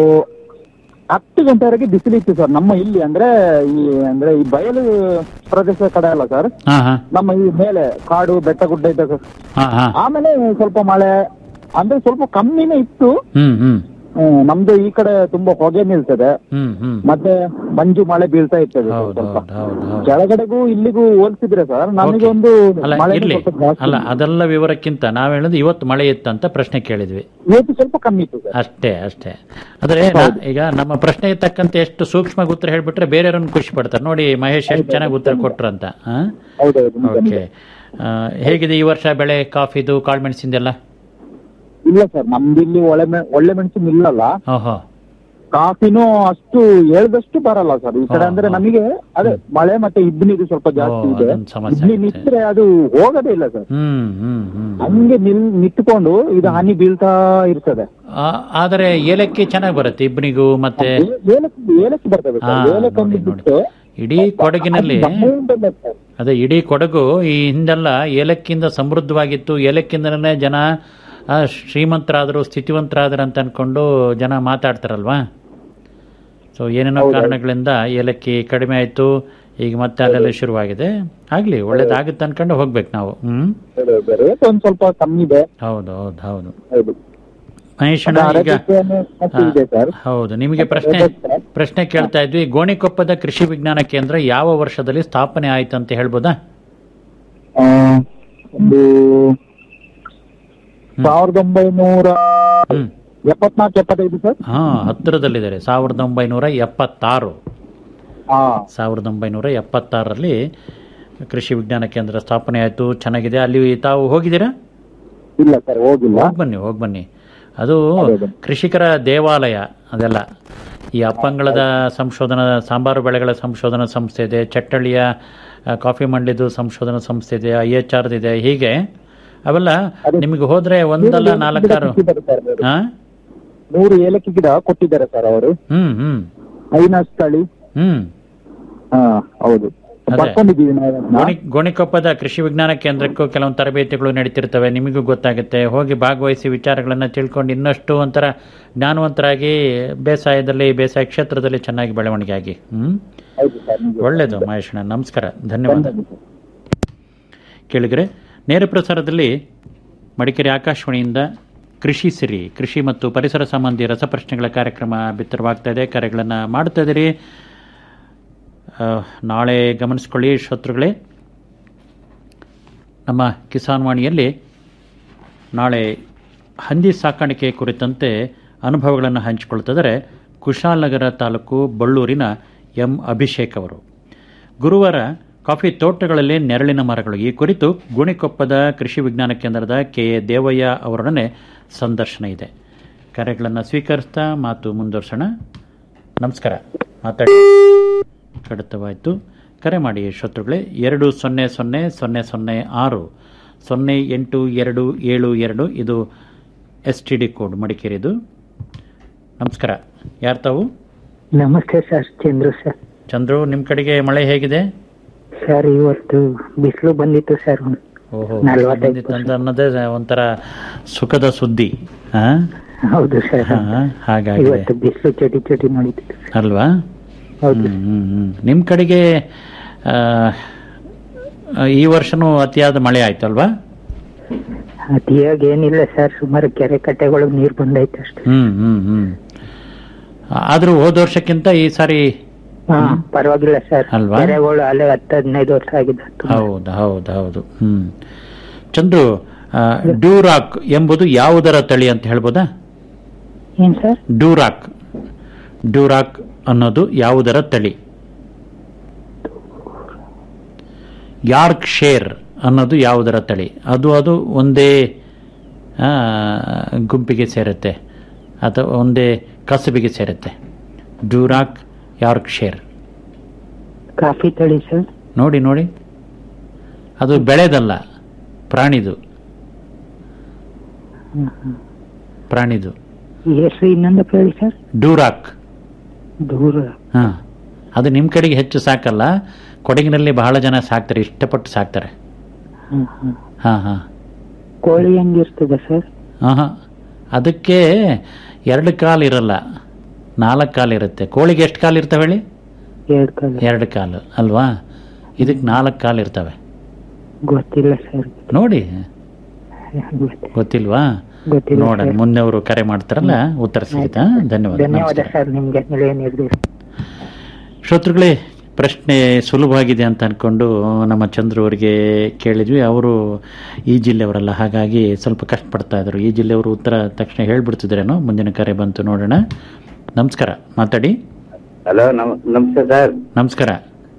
ಹತ್ತು ಗಂಟೆವರೆಗೆ ಬಿಸಿಲಿತ್ತು ಸರ್ ನಮ್ಮ ಇಲ್ಲಿ ಅಂದ್ರೆ ಈ ಅಂದ್ರೆ ಈ ಬಯಲು ಪ್ರದೇಶ ಕಡೆ ಅಲ್ಲ ಸರ್ ಹಾ ಹಾ ನಮ್ಮ ಈ ಮೇಲೆ ಕಾಡು ಬೆಟ್ಟ ಗುಡ್ಡ ಇದೆ ಸರ್ ಹಾ ಹಾ ಆಮೇಲೆ ಸ್ವಲ್ಪ ಮಳೆ ಅಂದ್ರೆ ಸ್ವಲ್ಪ ಕಮ್ಮಿನೇ ಇತ್ತು ಹ್ಮ್ ಹ್ಮ್ ಹ್ಮ್, ನಮ್ದು ಈ ಕಡೆ ತುಂಬಾ ಹೊಗೆ ನಿಲ್ತದೆ ಹ್ಮ್ ಹ್ಮ್ ಮತ್ತೆ ಮಂಜು ಮಳೆ ಬೀಳ್ತಾ ಇರ್ತದೆ ಸರ್ ಸ್ವಲ್ಪ ಕೆಳಗಡೆಗೂ ಇಲ್ಲಿಗೂ ಹೋಲಿಸಿದ್ರೆ ಸರ್ ನಮಗೆ ಒಂದು ಅಲ್ಲ ಮಳೆ ಇರ್ಲಿ ಸ್ವಲ್ಪ ಜಾಸ್ತಿ ಅಲ್ಲ ಅದೆಲ್ಲ ವಿವರಕ್ಕಿಂತ ನಾವ್ ಹೇಳೋದು ಇವತ್ತು ಮಳೆ ಇತ್ತಂತ ಪ್ರಶ್ನೆ ಕೇಳಿದ್ವಿ ಇವತ್ತು ಸ್ವಲ್ಪ ಕಮ್ಮಿ ಇತ್ತು ಸರ್ ಅಷ್ಟೇ ಅಷ್ಟೇ ಆದ್ರೆ ನಾ- ಈಗ ನಮ್ಮ ಪ್ರಶ್ನೆಗೆ ತಕ್ಕಂತೆ ಎಷ್ಟು ಸೂಕ್ಷ್ಮ ಉತ್ತರ ಹೇಳ್ಬಿಟ್ರೆ ಬೇರೆಯವ್ರನ್ನ ಖುಷಿ ಪಡ್ತಾರೆ ನೋಡಿ ಮಹೇಶ್ ಎಷ್ಟು ಚೆನ್ನಾಗಿ ಉತ್ತರ ಕೊಟ್ರಂತ ಹೌದೌದು ಓಕೆ ಹೇಗಿದೆ ಈ ವರ್ಷ ಬೆಳೆ ಕಾಫಿದು ಕಾಳ್ಮೆಣಸಿಂದೆಲ್ಲ ಇಲ್ಲ ಸರ್ ನಮ್ದು ಇಲ್ಲಿ ಒಳ್ಳೆ ಮೆ- ಒಳ್ಳೆ ಮೆಣಸು ನಿಲ್ಲಲ್ಲ ಓಹೋ ಕಾಫಿನೂ ಅಷ್ಟು ಹೇಳ್ದಷ್ಟು ಬರಲ್ಲ ಸರ್ ಈ ಕಡೆ ಅಂದ್ರೆ ನಮಗೆ ಅದೇ ಮಳೆ ಮತ್ತೆ ಇಬ್ನಿದು ಸ್ವಲ್ಪ ಜಾಸ್ತಿ ಓ, ಇದೆ ಅದೊಂದು ಸಮಸ್ಯೆ ಇಬ್ನಿ ನಿಂತ್ರೆ ಅದು ಹೋಗೋದೇ ಇಲ್ಲ ಸರ್ ಹ್ಮ್ ಹ್ಮ್ ಹ್ಮ್ ಹಂಗೆ ನಿಲ್ ನಿಂತ್ಕೊಂಡು ಇದು ಹನಿ ಬೀಳ್ತಾ ಇರ್ತದೆ ಆ- ಆದರೆ ಏಲಕ್ಕಿ ಚೆನ್ನಾಗಿ ಬರುತ್ತೆ ಇಬ್ಬನಿಗೂ ಮತ್ತೆ ಏಲಕ್ಕಿ ಏಲಕ್ಕಿ ಬರ್ತದೆ ಹಾ, ಸರ್ ಏಲಕ್ಕಿ ಒಂದು ಬಿಟ್ಟು ಇಡೀ ಕೊಡಗಿನಲ್ಲಿ ಅದೇ ಇಡೀ ಕೊಡಗು ಈ ಹಿಂದೆಲ್ಲ ಏಲಕ್ಕಿಯಿಂದ ಸಮೃದ್ಧವಾಗಿತ್ತು ಏಲಕ್ಕಿಂದನೇ ಜನ ಆ, ಶ್ರೀಮಂತರಾದರು ಸ್ಥಿತಿವಂತರಾದರು ಅಂತ ಅನ್ಕೊಂಡು ಜನ ಮಾತಾಡ್ತಾರಲ್ವಾ ಸೊ ಏನೇನೋ ಕಾರಣಗಳಿಂದ ಏಲಕ್ಕಿ ಕಡಿಮೆ ಆಯ್ತು ಈಗ ಮತ್ತೆ ಅಲ್ಲೆಲ್ಲ ಶುರುವಾಗಿದೆ ಆಗ್ಲಿ ಒಳ್ಳೇದಾಗುತ್ತೆ ಅನ್ಕೊಂಡು ಹೋಗ್ಬೇಕು ನಾವು ಹ್ಮ್ ರೇಟ್ ಒಂದ್ ಸ್ವಲ್ಪ ಕಮ್ಮಿ ಇದೆ ಹೌದು ಹೌದು ಹೌದು ಹೌದು ಮಹೇಶಣ್ಣ ಅದು ಈಗ ಆರೋಗ್ಯಕ್ಕೆ ಮತ್ತೆ ಇದೆ ಸರ್ ಹೌದು ನಿಮಗೆ ಪ್ರಶ್ನೆ ಪ್ರಶ್ನೆ ಕೇಳ್ತಾ ಇದ್ವಿ ಗೋಣಿಕೊಪ್ಪದ ಕೃಷಿ ವಿಜ್ಞಾನ ಕೇಂದ್ರ ಯಾವ ವರ್ಷದಲ್ಲಿ ಸ್ಥಾಪನೆ ಆಯ್ತು ಅಂತ ಹೇಳ್ಬೋದಾ ಆ, ಒಂದು ಸಾವಿರದ ಒಂಬೈನೂರ ಎಪ್ಪತ್ನಾಲ್ಕು ಎಪ್ಪತ್ತೈದು ಸರ್ ಹಾ ಹತ್ತಿರದಲ್ಲಿದ್ದಾರೆ ಸಾವಿರದ ಒಂಬೈನೂರ ಎಪ್ಪತ್ತಾರು ಹಾ ಸಾವಿರದ ಒಂಬೈನೂರ ಎಪ್ಪತ್ತಾರರಲ್ಲಿ ಕೃಷಿ ವಿಜ್ಞಾನ ಕೇಂದ್ರ ಸ್ಥಾಪನೆ ಆಯಿತು ಚೆನ್ನಾಗಿದೆ ಅಲ್ಲಿ ತಾವು ಹೋಗಿದ್ದೀರಾ ಇಲ್ಲ ಸರ್ ಹೋಗಿಲ್ಲ ಹೋಗಿ ಬನ್ನಿ ಹೋಗಿ ಬನ್ನಿ ಅದು ಕೃಷಿಕರ ದೇವಾಲಯ ಅದೆಲ್ಲ ಈ ಅಪ್ಪಂಗಳದ ಸಂಶೋಧನಾ ಸಾಂಬಾರು ಬೆಳೆಗಳ ಸಂಶೋಧನಾ ಸಂಸ್ಥೆ ಇದೆ ಚಟ್ಟಳ್ಳಿಯ ಆ, ಕಾಫಿ ಮಂಡಿದು ಸಂಶೋಧನಾ ಸಂಸ್ಥೆ ಇದೆ ಐ ಎಚ್ ಆರ್ ಇದೆ ಹೀಗೆ ಅವೆಲ್ಲ ನಿಮಗೆ ಹೋದ್ರೆ ಒಂದಲ್ಲ ನಾಲ್ಕಾರು ಹಾ ನೂರು ಏಲಕ್ಕಿ ಗಿಡ ಕೊಟ್ಟಿದ್ದಾರೆ ಸರ್ ಅವರು ಹ್ಮ್ ಹ್ಮ್ ಐನಾಸ್ ತಳಿ ಹ್ಮ್ ಹಾ ಹೌದು ಅದೇ. ಬರ್ಕೊಂಡಿದ್ದೀವಿ ನಾವು ಅದನ್ನ. ಗೋಣಿ ಗೋಣಿಕೊಪ್ಪದ ಕೃಷಿ ವಿಜ್ಞಾನ ಕೇಂದ್ರಕ್ಕೂ ಕೆಲವೊಂದು ತರಬೇತಿಗಳು ನಡೀತಿರ್ತವೆ ನಿಮಗೂ ಗೊತ್ತಾಗುತ್ತೆ ಹೋಗಿ ಭಾಗವಹಿಸಿ ವಿಚಾರಗಳನ್ನ ತಿಳ್ಕೊಂಡು ಇನ್ನಷ್ಟು ಒಂಥರ ಜ್ಞಾನವಂತರಾಗಿ ಬೇಸಾಯದಲ್ಲಿ ಬೇಸಾಯ ಕ್ಷೇತ್ರದಲ್ಲಿ ಚೆನ್ನಾಗಿ ಬೆಳವಣಿಗೆ ಆಗಿ ಹ್ಮ್ ಹೌದು ಸರ್ ನಿಜ. ಒಳ್ಳೇದು ಮಹೇಶಣ್ಣ ನಮಸ್ಕಾರ ಧನ್ಯವಾದ ಕೇಳಿದ್ರೆ ನೇರ ಪ್ರಸಾರದಲ್ಲಿ ಮಡಿಕೇರಿ ಆಕಾಶವಾಣಿಯಿಂದ ಕೃಷಿ ಸಿರಿ ಕೃಷಿ ಮತ್ತು ಪರಿಸರ ಸಂಬಂಧಿ ರಸಪ್ರಶ್ನೆಗಳ ಕಾರ್ಯಕ್ರಮ ಬಿತ್ತರವಾಗ್ತಾ ಇದೆ ಕರೆಗಳನ್ನು ಮಾಡ್ತಾ ಇದ್ದೀರಿ ಆ, ನಾಳೆ ಗಮನಿಸ್ಕೊಳ್ಳಿ ಶ್ರೋತೃಗಳೇ ನಮ್ಮ ಕಿಸಾನ್ ವಾಣಿಯಲ್ಲಿ ನಾಳೆ ಹಂದಿ ಸಾಕಾಣಿಕೆ ಕುರಿತಂತೆ ಅನುಭವಗಳನ್ನು ಹಂಚಿಕೊಳ್ತಿದ್ದಾರೆ ಕುಶಾಲನಗರ ತಾಲೂಕು ಬಳ್ಳೂರಿನ ಎಂ ಅಭಿಷೇಕ್ ಅವರು ಗುರುವಾರ ಕಾಫಿ ತೋಟಗಳಲ್ಲಿ ನೆರಳಿನ ಮರಗಳು ಈ ಕುರಿತು ಗುಣಿಕೊಪ್ಪದ ಕೃಷಿ ವಿಜ್ಞಾನ ಕೇಂದ್ರದ ಕೆ ಎ ದೇವಯ್ಯ ಅವರೊಡನೆ ಸಂದರ್ಶನ ಇದೆ ಕರೆಗಳನ್ನು ಸ್ವೀಕರಿಸ್ತಾ ಮಾತು ಮುಂದುವರ್ಸೋಣ ನಮಸ್ಕಾರ ಮಾತಾಡಿ ಕಡಿತವಾಯಿತು ಕರೆ ಮಾಡಿ ಶತ್ರುಗಳೇ ಎರಡು ಸೊನ್ನೆ ಸೊನ್ನೆ ಸೊನ್ನೆ ಸೊನ್ನೆ ಆರು ಸೊನ್ನೆ ಎಂಟು ಎರಡು ಏಳು ಎರಡು ಇದು ಎಸ್ ಟಿ ಡಿ ಕೋಡ್ ಮಡಿಕೇರಿದು ನಮಸ್ಕಾರ ಯಾರು ತಾವು ನಮಸ್ತೆ ಸರ್ ಚಂದ್ರು ಸರ್ ಚಂದ್ರು ನಿಮ್ಮ ಕಡೆಗೆ ಮಳೆ ಹೇಗಿದೆ ಸರ್ ಇವತ್ತು ಬಿಸಿಲು ಬಂದಿತ್ತು ಸರ್ ಓಹೋ ನಲ್ವತ್ತೈದು ಬಂದಿತ್ತು ಅಂತ ಅನ್ನೋದೇ ಒಂಥರ ಸುಖದ ಸುದ್ದಿ ಆ? ಹೌದು ಸರ್ ಹಾ, ಹಾಗಾಗಿದೆ ಇವತ್ತು ಬಿಸಿಲು ಚಟಿ ಚಟಿ ನೋಡಿದ್ದು ಅಲ್ವಾ ಹ್ಮ್, ಹ್ಮ್, ಹ್ಮ್. ನಿಮ್ ಕಡೆಗೆ ಆ, ಈ ವರ್ಷನೂ ಅತಿಯಾದ ಮಳೆ ಆಯ್ತು ಅಲ್ವಾ ಅತಿಯಾಗಿ ಏನಿಲ್ಲ ಸರ್ ಸುಮಾರು ಕೆರೆ ಕಟ್ಟೆಗಳು ನೀರು ಬಂದೈತೆ ಅಷ್ಟೇ ಹ್ಮ್ ಹ್ಮ್ ಹ್ಮ್ ಆದ್ರೂ ಹೋದ ವರ್ಷಕ್ಕಿಂತ ಈ ಸಾರಿ ಹಾ ಪರವಾಗಿಲ್ಲ ಸರ್ ಅಲ್ವಾ? ಕೆರೆಗಳು ಅಲ್ಲೇ ಹತ್ತು ಹದಿನೈದು ವರ್ಷ ಆಗಿದೆ ಹೌದು ಹೌದು ಹೌದು ಹ್ಮ್ ಚಂದ್ರು ಆ, ಡ್ಯೂರಾಕ್ ಎಂಬುದು ಯಾವುದರ ತಳಿ ಅಂತ ಹೇಳ್ಬೋದಾ ಏನ್ ಸರ್ ಡ್ಯೂರಾಕ್ ಡ್ಯೂರಾಕ್ ಅನ್ನೋದು ಯಾವುದರ ತಳಿ ಯಾರ್ಕ್ ಶೇರ್ ಅನ್ನೋದು ಯಾವುದರ ತಳಿ ಅದು ಅದು ಒಂದೇ ಆ, ಗುಂಪಿಗೆ ಸೇರುತ್ತೆ ಅಥವಾ ಒಂದೇ ಕಸಬಿಗೆ ಸೇರುತ್ತೆ ಡ್ಯೂರಾಕ್ ಯಾರ್ಕ್ ಶೇರ್ ಕಾಫಿ ತಳಿ ಸರ್ ನೋಡಿ ನೋಡಿ ಅದು ಬೆಳೆದಲ್ಲ ಪ್ರಾಣಿದು ಪ್ರಾಣಿದು ಹೆಸರು ಇನ್ನೊಂದು ಹೇಳಿ ಸರ್ ಡೂರಾಕ್ ದೂರ ಹಾ ಅದು ನಿಮ್ಮ ಕಡೆಗೆ ಹೆಚ್ಚು ಸಾಕಲ್ಲ ಕೊಡಗಿನಲ್ಲಿ ಬಹಳ ಜನ ಸಾಕ್ತಾರೆ ಇಷ್ಟಪಟ್ಟು ಸಾಕ್ತಾರೆ ಹ್ಮ್, ಹ್ಮ್. ಹಾ ಹಾ ಕೋಳಿ ಹೆಂಗಿರ್ತದೆ ಸರ್ ಆಹಾ. ಅದಕ್ಕೆ ಎರಡು ಕಾಲು ಇರಲ್ಲ ನಾಲ್ಕು ಕಾಲು ಇರುತ್ತೆ ಕೋಳಿಗೆ ಎಷ್ಟು ಕಾಲು ಇರ್ತವೆ ಹೇಳಿ ಎರಡು ಕಾಲ ಎರಡು ಕಾಲು ಅಲ್ವಾ ಇದಕ್ಕೆ ನಾಲ್ಕು ಕಾಲು ಇರ್ತವೆ ಗೊತ್ತಿಲ್ಲ ಸರ್ ನೋಡಿ ಗೊತ್ತಿಲ್ವಾ ಗೊತ್ತಿಲ್ಲ ನೋಡೋಣ ಸರ್. ಮುಂದೆ ಅವರು ಕರೆ ಮಾಡ್ತಾರಲ್ಲ ಉತ್ತರ ಸಿಗುತ್ತಾ ಧನ್ಯವಾದ ಧನ್ಯವಾದ ನಮಸ್ಕಾರ. ಸರ್ ನಿಮ್ಗೆ ನಿಲಯ ನಿರ್ದೇಶ ಶ್ರೋತೃಗಳೇ ಪ್ರಶ್ನೆ ಸುಲಭವಾಗಿದೆ ಅಂತ ಅನ್ಕೊಂಡು ನಮ್ಮ ಚಂದ್ರು ಅವರಿಗೆ ಕೇಳಿದ್ವಿ ಅವರು ಈ ಜಿಲ್ಲೆಯವರಲ್ಲ ಹಾಗಾಗಿ ಸ್ವಲ್ಪ ಕಷ್ಟಪಡ್ತಾ ಇದ್ರು ಈ ಜಿಲ್ಲೆಯವರು ಉತ್ತರ ತಕ್ಷಣ ಹೇಳ್ಬಿಡ್ತಿದ್ರೇನೋ ಮುಂದಿನ ಕರೆ ಬಂತು ನೋಡೋಣ ನಮಸ್ಕಾರ ಮಾತಾಡಿ ಹಲೋ ನಮ್ ನಮಸ್ತೆ ಸರ್ ನಮಸ್ಕಾರ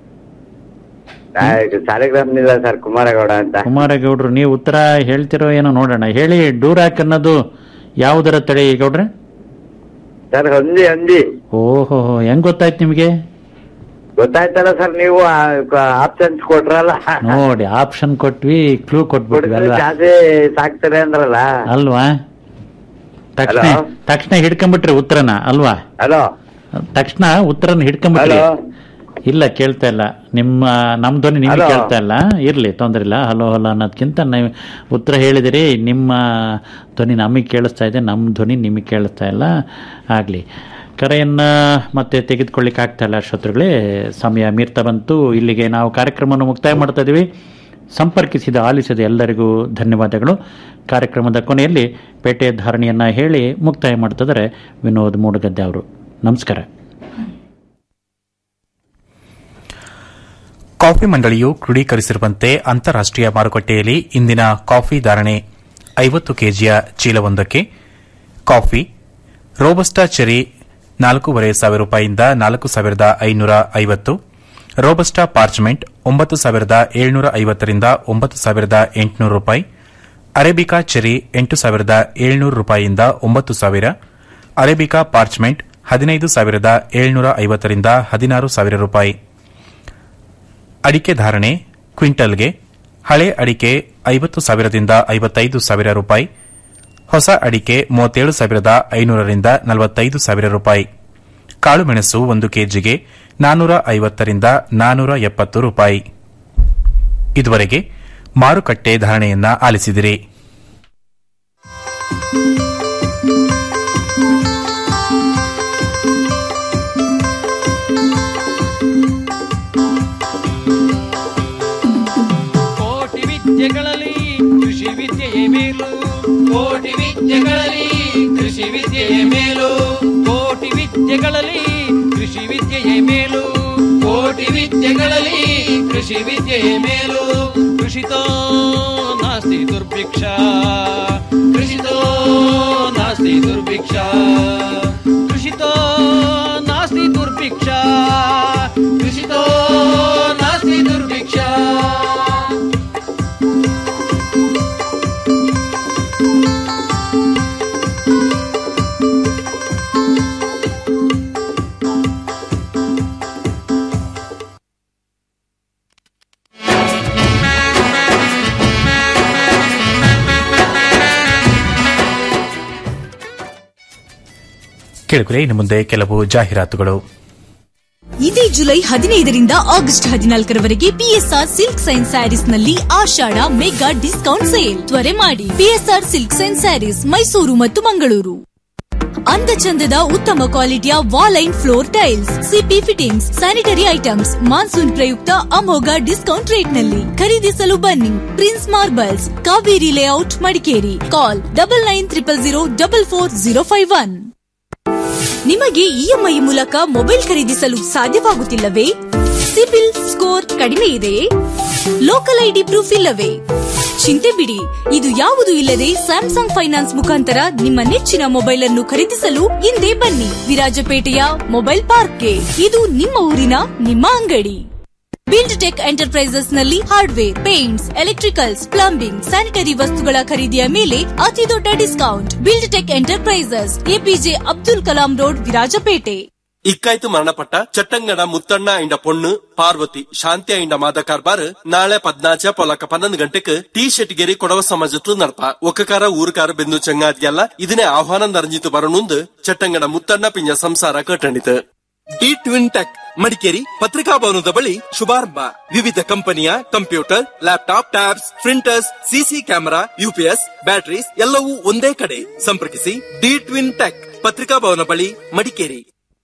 ಸಾಲಿಗ್ರಾಮ್ನಿಲ್ಲ ಸರ್ ಕುಮಾರಗೌಡ ಅಂತ ಕುಮಾರಗೌಡ್ರು ನೀವು ಉತ್ತರ ಹೇಳ್ತಿರೋ ಏನೋ ನೋಡೋಣ ಹೇಳಿ ಡೂರಾಕ್ ಅನ್ನೋದು ಯಾವುದರ ತಳಿ ಗೌಡ್ರೆ ಸರ್ ಹಂದಿ ಹಂದಿ ಓಹೋ ಹೆಂಗ್ ಗೊತ್ತಾಯ್ತು ನಿಮಗೆ ಗೊತ್ತಾಯ್ತಲ್ಲ ಸರ್ ನೀವು ಆಪ್ಷನ್ಸ್ ಕೊಟ್ರಲ್ಲ ನೋಡಿ ಆಪ್ಷನ್ ಕೊಟ್ವಿ ಕ್ಲೂ ಕೊಟ್ಬಿಟ್ವಿ ಹುಡುಗರು ಅಲ್ವಾ ಜಾಸ್ತಿ ಸಾಕ್ತಾರೆ ಅಂದ್ರಲ್ಲ ಅಲ್ವಾ ತಕ್ಷಣ Hello? ತಕ್ಷಣ ಹಿಡ್ಕೊಂಡ್ಬಿಟ್ರಿ ಉತ್ತರನ ಅಲ್ವಾ ಹಲೋ ತಕ್ಷಣ ಉತ್ತರನ ಹಿಡ್ಕೊಂಡ್ಬಿಟ್ರಿ Hello? ಇಲ್ಲ ಕೇಳ್ತಾ ಇಲ್ಲ ನಿಮ್ಮ ನಮ್ ಧ್ವನಿ ನಿಮ್ಗೆ Hello? ಕೇಳ್ತಾ ಇಲ್ಲ ಇರ್ಲಿ ತೊಂದ್ರೆ ಇಲ್ಲ ಹಲೋ ಹಲೋ ಅನ್ನೋದ್ಕಿಂತ ನೀವು ಉತ್ತರ ಹೇಳಿದಿರಿ ನಿಮ್ಮ ಧ್ವನಿ ನಮಗೆ ಕೇಳಿಸ್ತಾ ಇದೆ ನಮ್ಮ ಧ್ವನಿ ನಿಮಗೆ ಕೇಳಿಸ್ತಾ ಇಲ್ಲ ಆಗ್ಲಿ ಕರೆಯನ್ನ ಮತ್ತೆ ತೆಗೆದುಕೊಳ್ಳಿಕ್ಕೆ ಆಗ್ತಾ ಇಲ್ಲ ಶತ್ರುಗಳೇ ಸಮಯ ಮೀರ್ತಾ ಬಂತು ಇಲ್ಲಿಗೆ ನಾವು ಕಾರ್ಯಕ್ರಮವನ್ನು ಮುಕ್ತಾಯ ಮಾಡ್ತಾ ಇದೀವಿ ಸಂಪರ್ಕಿಸಿದ ಆಲಿಸಿದ ಎಲ್ಲರಿಗೂ ಧನ್ಯವಾದಗಳು ಕಾರ್ಯಕ್ರಮದ ಕೊನೆಯಲ್ಲಿ ಪೇಟೆ ಧಾರಣೆಯನ್ನ ಹೇಳಿ ಮುಕ್ತಾಯ ಮಾಡ್ತಿದ್ದಾರೆ ವಿನೋದ್ ಮೂಡಗದ್ದೆ ಅವರು ನಮಸ್ಕಾರ ಕಾಫಿ ಮಂಡಳಿಯು ಕ್ರೋಢೀಕರಿಸಿರುವಂತೆ ಅಂತಾರಾಷ್ಟೀಯ ಮಾರುಕಟ್ಟೆಯಲ್ಲಿ ಇಂದಿನ ಕಾಫಿ ಧಾರಣೆ ಐವತ್ತು ಕೆಜಿಯ ಚೀಲವೊಂದಕ್ಕೆ ಕಾಫಿ ರೋಬಸ್ಟಾ ಚೆರಿ ನಾಲ್ಕೂವರೆ ಸಾವಿರ ರೂಪಾಯಿಯಿಂದ ನಾಲ್ಕು ಸಾವಿರದ ಐನೂರ ಐವತ್ತು ರೋಬಸ್ಟಾ ಪಾರ್ಚ್ಮೆಂಟ್ ಒಂಬತ್ತು ಸಾವಿರದ ಏಳ್ನೂರ ಐವತ್ತರಿಂದ ಒಂಬತ್ತು ಸಾವಿರದ ಎಂಟುನೂರು ರೂಪಾಯಿ ಅರೇಬಿಕಾ ಚೆರಿ ಎಂಟು ಸಾವಿರದ ಏಳ್ನೂರು ರೂಪಾಯಿಯಿಂದ ಒಂಬತ್ತು ಸಾವಿರ ಅರೇಬಿಕಾ ಪಾರ್ಚ್ಮೆಂಟ್ ಹದಿನೈದು ಸಾವಿರದ ಏಳ್ನೂರ ಐವತ್ತರಿಂದ ಹದಿನಾರು ಸಾವಿರ ರೂಪಾಯಿ ಅಡಿಕೆ ಧಾರಣೆ ಕ್ವಿಂಟಲ್ಗೆ ಹಳೆ ಅಡಿಕೆ ಐವತ್ತು ಸಾವಿರದಿಂದ ಐವತ್ತೈದು ಸಾವಿರ ರೂಪಾಯಿ ಹೊಸ ಅಡಿಕೆ ಮೂವತ್ತೇಳು ಸಾವಿರದ ಐನೂರರಿಂದ ನಲವತ್ತೈದು ಸಾವಿರ ರೂಪಾಯಿ ಕಾಳುಮೆಣಸು ಒಂದು ಕೆಜಿಗೆ ನಾನೂರ ಐವತ್ತರಿಂದ ನಾನೂರ ಎಪ್ಪತ್ತು ರೂಪಾಯಿ ಇದುವರೆಗೆ ಮಾರುಕಟ್ಟೆ ಧಾರಣೆಯನ್ನ ಆಲಿಸಿದಿರಿ ಕೋಟಿ ವಿದ್ಯೆಗಳಲ್ಲಿ ಕೃಷಿ ವಿದ್ಯೆಯೇ ಮೇಲು ಕೋಟಿ ವಿದ್ಯೆಗಳಲ್ಲಿ ಕೃಷಿ ವಿದ್ಯೆಯೇ ಮೇಲು ಕೋಟಿ ವಿದ್ಯೆಗಳಲ್ಲಿ ಕೃಷಿ ವಿದ್ಯೆಯೇ ಮೇಲು ಕೋಟಿ ವಿದ್ಯೆಗಳಲ್ಲಿ ಕೃಷಿ ವಿದ್ಯೆಯೇ ಮೇಲು ಕೃಷಿತೋ ನಾಸ್ತಿ ದುರ್ಭಿಕ್ಷ ಕೃಷಿತೋ ನಾಸ್ತಿ ದುರ್ಭಿಕ್ಷ ಕೃಷಿತೋ ನಾಸ್ತಿ ದುರ್ಭಿಕ್ಷ ಕೃಷಿತೋ ನಾಸ್ತಿ ದುರ್ಭಿಕ್ಷ ಕೇಳಿದ್ರೆ ಇನ್ನು ಮುಂದೆ ಕೆಲವು ಜಾಹೀರಾತುಗಳು ಇದೇ ಜುಲೈ ಹದಿನೈದರಿಂದ ಆಗಸ್ಟ್ ಹದಿನಾಲ್ಕರವರೆಗೆ ಪಿಎಸ್ಆರ್ ಸಿಲ್ಕ್ ಸೈನ್ ಸ್ಯಾರೀಸ್ ನಲ್ಲಿ ಆಷಾಢ ಮೆಗಾ ಡಿಸ್ಕೌಂಟ್ ಸೇಲ್ ತ್ವರೆ ಮಾಡಿ PSR silk sign sarees Mysuru ಮತ್ತು ಮಂಗಳೂರು ಅಂದಚಂದದ ಉತ್ತಮ ಕ್ವಾಲಿಟಿಯ wall and floor tiles CP fittings sanitary items monsoon ಪ್ರಯುಕ್ತ ಅಮೋಘ ಡಿಸ್ಕೌಂಟ್ ರೇಟ್ ನಲ್ಲಿ ಖರೀದಿಸಲು ಬನ್ನಿ prince marbles Kaveri layout Madikeri call double nine triple zero double four zero five one ನಿಮಗೆ ಇಎಂಐ ಮೂಲಕ ಮೊಬೈಲ್ ಖರೀದಿಸಲು ಸಾಧ್ಯವಾಗುತ್ತಿಲ್ಲವೇ ಸಿಬಿಲ್ ಸ್ಕೋರ್ ಕಡಿಮೆ ಇದೆಯೇ ಲೋಕಲ್ ಐಡಿ ಪ್ರೂಫ್ ಇಲ್ಲವೇ ಚಿಂತೆ ಬಿಡಿ ಇದು ಯಾವುದು ಇಲ್ಲದೆ ಸ್ಯಾಮ್ಸಂಗ್ ಫೈನಾನ್ಸ್ ಮುಖಾಂತರ ನಿಮ್ಮ ನೆಚ್ಚಿನ ಮೊಬೈಲ್ ಅನ್ನು ಖರೀದಿಸಲು ಹಿಂದೆ ಬನ್ನಿ ವಿರಾಜಪೇಟೆಯ ಮೊಬೈಲ್ ಪಾರ್ಕ್ಗೆ ಇದು ನಿಮ್ಮ ಊರಿನ ನಿಮ್ಮ ಅಂಗಡಿ ಬಿಲ್ಡ್ ಟೆಕ್ ಎಂಟರ್ಪ್ರೈಸಸ್ ನಲ್ಲಿ hardware paints electricals plumbing sanitary ವಸ್ತುಗಳ ಖರೀದಿಯ ಮೇಲೆ ಅತಿ ದೊಡ್ಡ discount build tech enterprises APJ Abdul Kalam road Virajpet ಇಕ್ಕಾಯ್ತು ಮರಣಪಟ್ಟ ಚಟ್ಟಂಗಡ ಮುತ್ತಣ್ಣ ಇಂಡ ಪೊಣ್ಣು ಪಾರ್ವತಿ ಶಾಂತಿ ಇಂಡ ಮಾದ ಕಾರ್ಬಾರ್ ನಾಳೆ ಪದ್ನಾಚ ಪೊಲಕ ಪನ್ನೊಂದು ಗಂಟೆಕ್ ಟಿ ಶೆಟ್ಟಿಗೇರಿ ಕೊಡವ ಸಮಾಜತ್ತು ನಡಪ ಒಕ್ಕಕಾರ ಊರುಕಾರ ಬೆಂದು ಚಂಗಾದ್ಯಲ್ಲ ಇದನ್ನೇ ಆಹ್ವಾನ ನರಂಜಿತು ಬರನುಂದು ಚಟ್ಟಂಗಡ ಮುತ್ತಣ್ಣ ಪಿಂಜ ಸಂಸಾರ ಕಟ್ಟಣಿತು ಡಿ ಟ್ವಿನ್ ಟೆಕ್ ಮಡಿಕೇರಿ ಪತ್ರಿಕಾ ಭವನದ ಬಳಿ ಶುಭಾರಂಭ ವಿವಿಧ ಕಂಪನಿಯ computer laptop tabs printers CC camera UPS batteries ಎಲ್ಲವೂ ಒಂದೇ ಕಡೆ ಸಂಪರ್ಕಿಸಿ ಡಿ ಟ್ವಿನ್ ಟೆಕ್ ಪತ್ರಿಕಾ ಭವನ ಬಳಿ ಮಡಿಕೇರಿ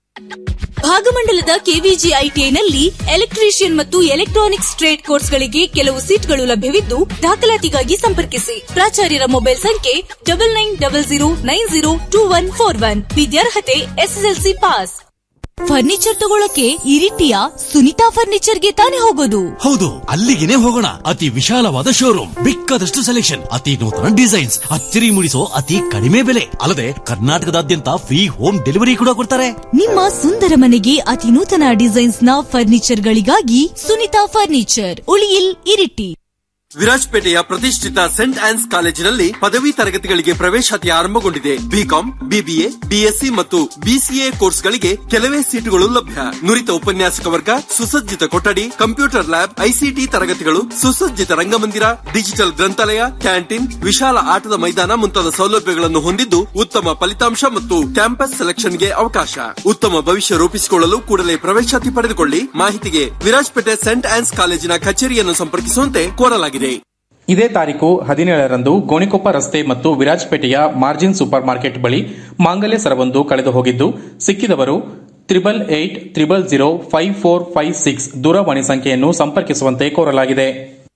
ಭಾಗಮಂಡಲದ ಕೆವಿಜಿ ಐಟಿಐನಲ್ಲಿ ಎಲೆಕ್ಟ್ರಿಷಿಯನ್ ಮತ್ತು ಎಲೆಕ್ಟ್ರಾನಿಕ್ಸ್ ಟ್ರೇಡ್ ಕೋರ್ಸ್ಗಳಿಗೆ ಕೆಲವು ಸೀಟ್ಗಳು ಲಭ್ಯವಿದ್ದು ದಾಖಲಾತಿಗಾಗಿ ಸಂಪರ್ಕಿಸಿ ಪ್ರಾಚಾರ್ಯರ ಮೊಬೈಲ್ ಸಂಖ್ಯೆ double nine double zero nine zero two one four one ವಿದ್ಯಾರ್ಹತೆ ಎಸ್ಎಸ್ಎಲ್ಸಿ ಪಾಸ್ ಫರ್ನಿಚರ್ ತಗೊಳಕ್ಕೆ ಇರಿಟಿಯ ಸುನಿತಾ ಫರ್ನಿಚರ್ಗೆ ತಾನೇ ಹೋಗೋದು ಹೌದು ಅಲ್ಲಿಗೆನೆ ಹೋಗೋಣ ಅತಿ ವಿಶಾಲವಾದ ಶೋರೂಮ್ ಬೇಕಾದಷ್ಟು ಸೆಲೆಕ್ಷನ್ ಅತಿ ನೂತನ ಡಿಸೈನ್ಸ್ ಅಚ್ಚರಿ ಮೂಡಿಸೋ ಅತಿ ಕಡಿಮೆ ಬೆಲೆ ಅಲ್ಲದೆ ಕರ್ನಾಟಕದಾದ್ಯಂತ ಫ್ರೀ ಹೋಮ್ ಡೆಲಿವರಿ ಕೂಡ ಕೊಡ್ತಾರೆ ನಿಮ್ಮ ಸುಂದರ ಮನೆಗೆ ಅತಿ ನೂತನ ಡಿಸೈನ್ಸ್ ನ ಫರ್ನಿಚರ್ ಗಳಿಗಾಗಿ ಸುನಿತಾ ಫರ್ನಿಚರ್ ಉಳಿಯಿಲ್ ಇರಿಟಿ ವಿರಾಜಪೇಟೆಯ ಪ್ರತಿಷ್ಠಿತ ಸೆಂಟ್ ಆನ್ಸ್ ಕಾಲೇಜಿನಲ್ಲಿ ಪದವಿ ತರಗತಿಗಳಿಗೆ ಪ್ರವೇಶಾತಿ ಆರಂಭಗೊಂಡಿದೆ ಬಿಕಾಂ ಬಿಬಿಎ ಬಿಎಸ್ಸಿ ಮತ್ತು ಬಿಸಿಎ ಕೋರ್ಸ್ಗಳಿಗೆ ಕೆಲವೇ ಸೀಟುಗಳು ಲಭ್ಯ ನುರಿತ ಉಪನ್ಯಾಸಕ ವರ್ಗ ಸುಸಜ್ಜಿತ ಕೊಠಡಿ ಕಂಪ್ಯೂಟರ್ ಲ್ಯಾಬ್ ಐಸಿಟಿ ತರಗತಿಗಳು ಸುಸಜ್ಜಿತ ರಂಗಮಂದಿರ ಡಿಜಿಟಲ್ ಗ್ರಂಥಾಲಯ ಕ್ಯಾಂಟೀನ್ ವಿಶಾಲ ಆಟದ ಮೈದಾನ ಮುಂತಾದ ಸೌಲಭ್ಯಗಳನ್ನು ಹೊಂದಿದ್ದು ಉತ್ತಮ ಫಲಿತಾಂಶ ಮತ್ತು ಕ್ಯಾಂಪಸ್ ಸೆಲೆಕ್ಷನ್ಗೆ ಅವಕಾಶ ಉತ್ತಮ ಭವಿಷ್ಯ ರೂಪಿಸಿಕೊಳ್ಳಲು ಕೂಡಲೇ ಪ್ರವೇಶಾತಿ ಪಡೆದುಕೊಳ್ಳಿ ಮಾಹಿತಿಗೆ ವಿರಾಜಪೇಟೆ ಸೆಂಟ್ ಆನ್ಸ್ ಕಾಲೇಜಿನ ಕಚೇರಿಯನ್ನು ಸಂಪರ್ಕಿಸುವಂತೆ ಕೋರಲಾಗಿದೆ ಇದೇ ತಾರೀಕು ಹದಿನೇಳರಂದು ಗೋಣಿಕೊಪ್ಪ ರಸ್ತೆ ಮತ್ತು ವಿರಾಜಪೇಟೆಯ ಮಾರ್ಜಿನ್ ಸೂಪರ್ ಮಾರ್ಕೆಟ್ ಬಳಿ ಮಾಂಗಲ್ಯ ಸರವೊಂದು ಕಳೆದು ಹೋಗಿದ್ದು ಸಿಕ್ಕಿದವರು triple eight triple zero five four five six ದೂರವಾಣಿ ಸಂಖ್ಯೆಯನ್ನು ಸಂಪರ್ಕಿಸುವಂತೆ ಕೋರಲಾಗಿದೆ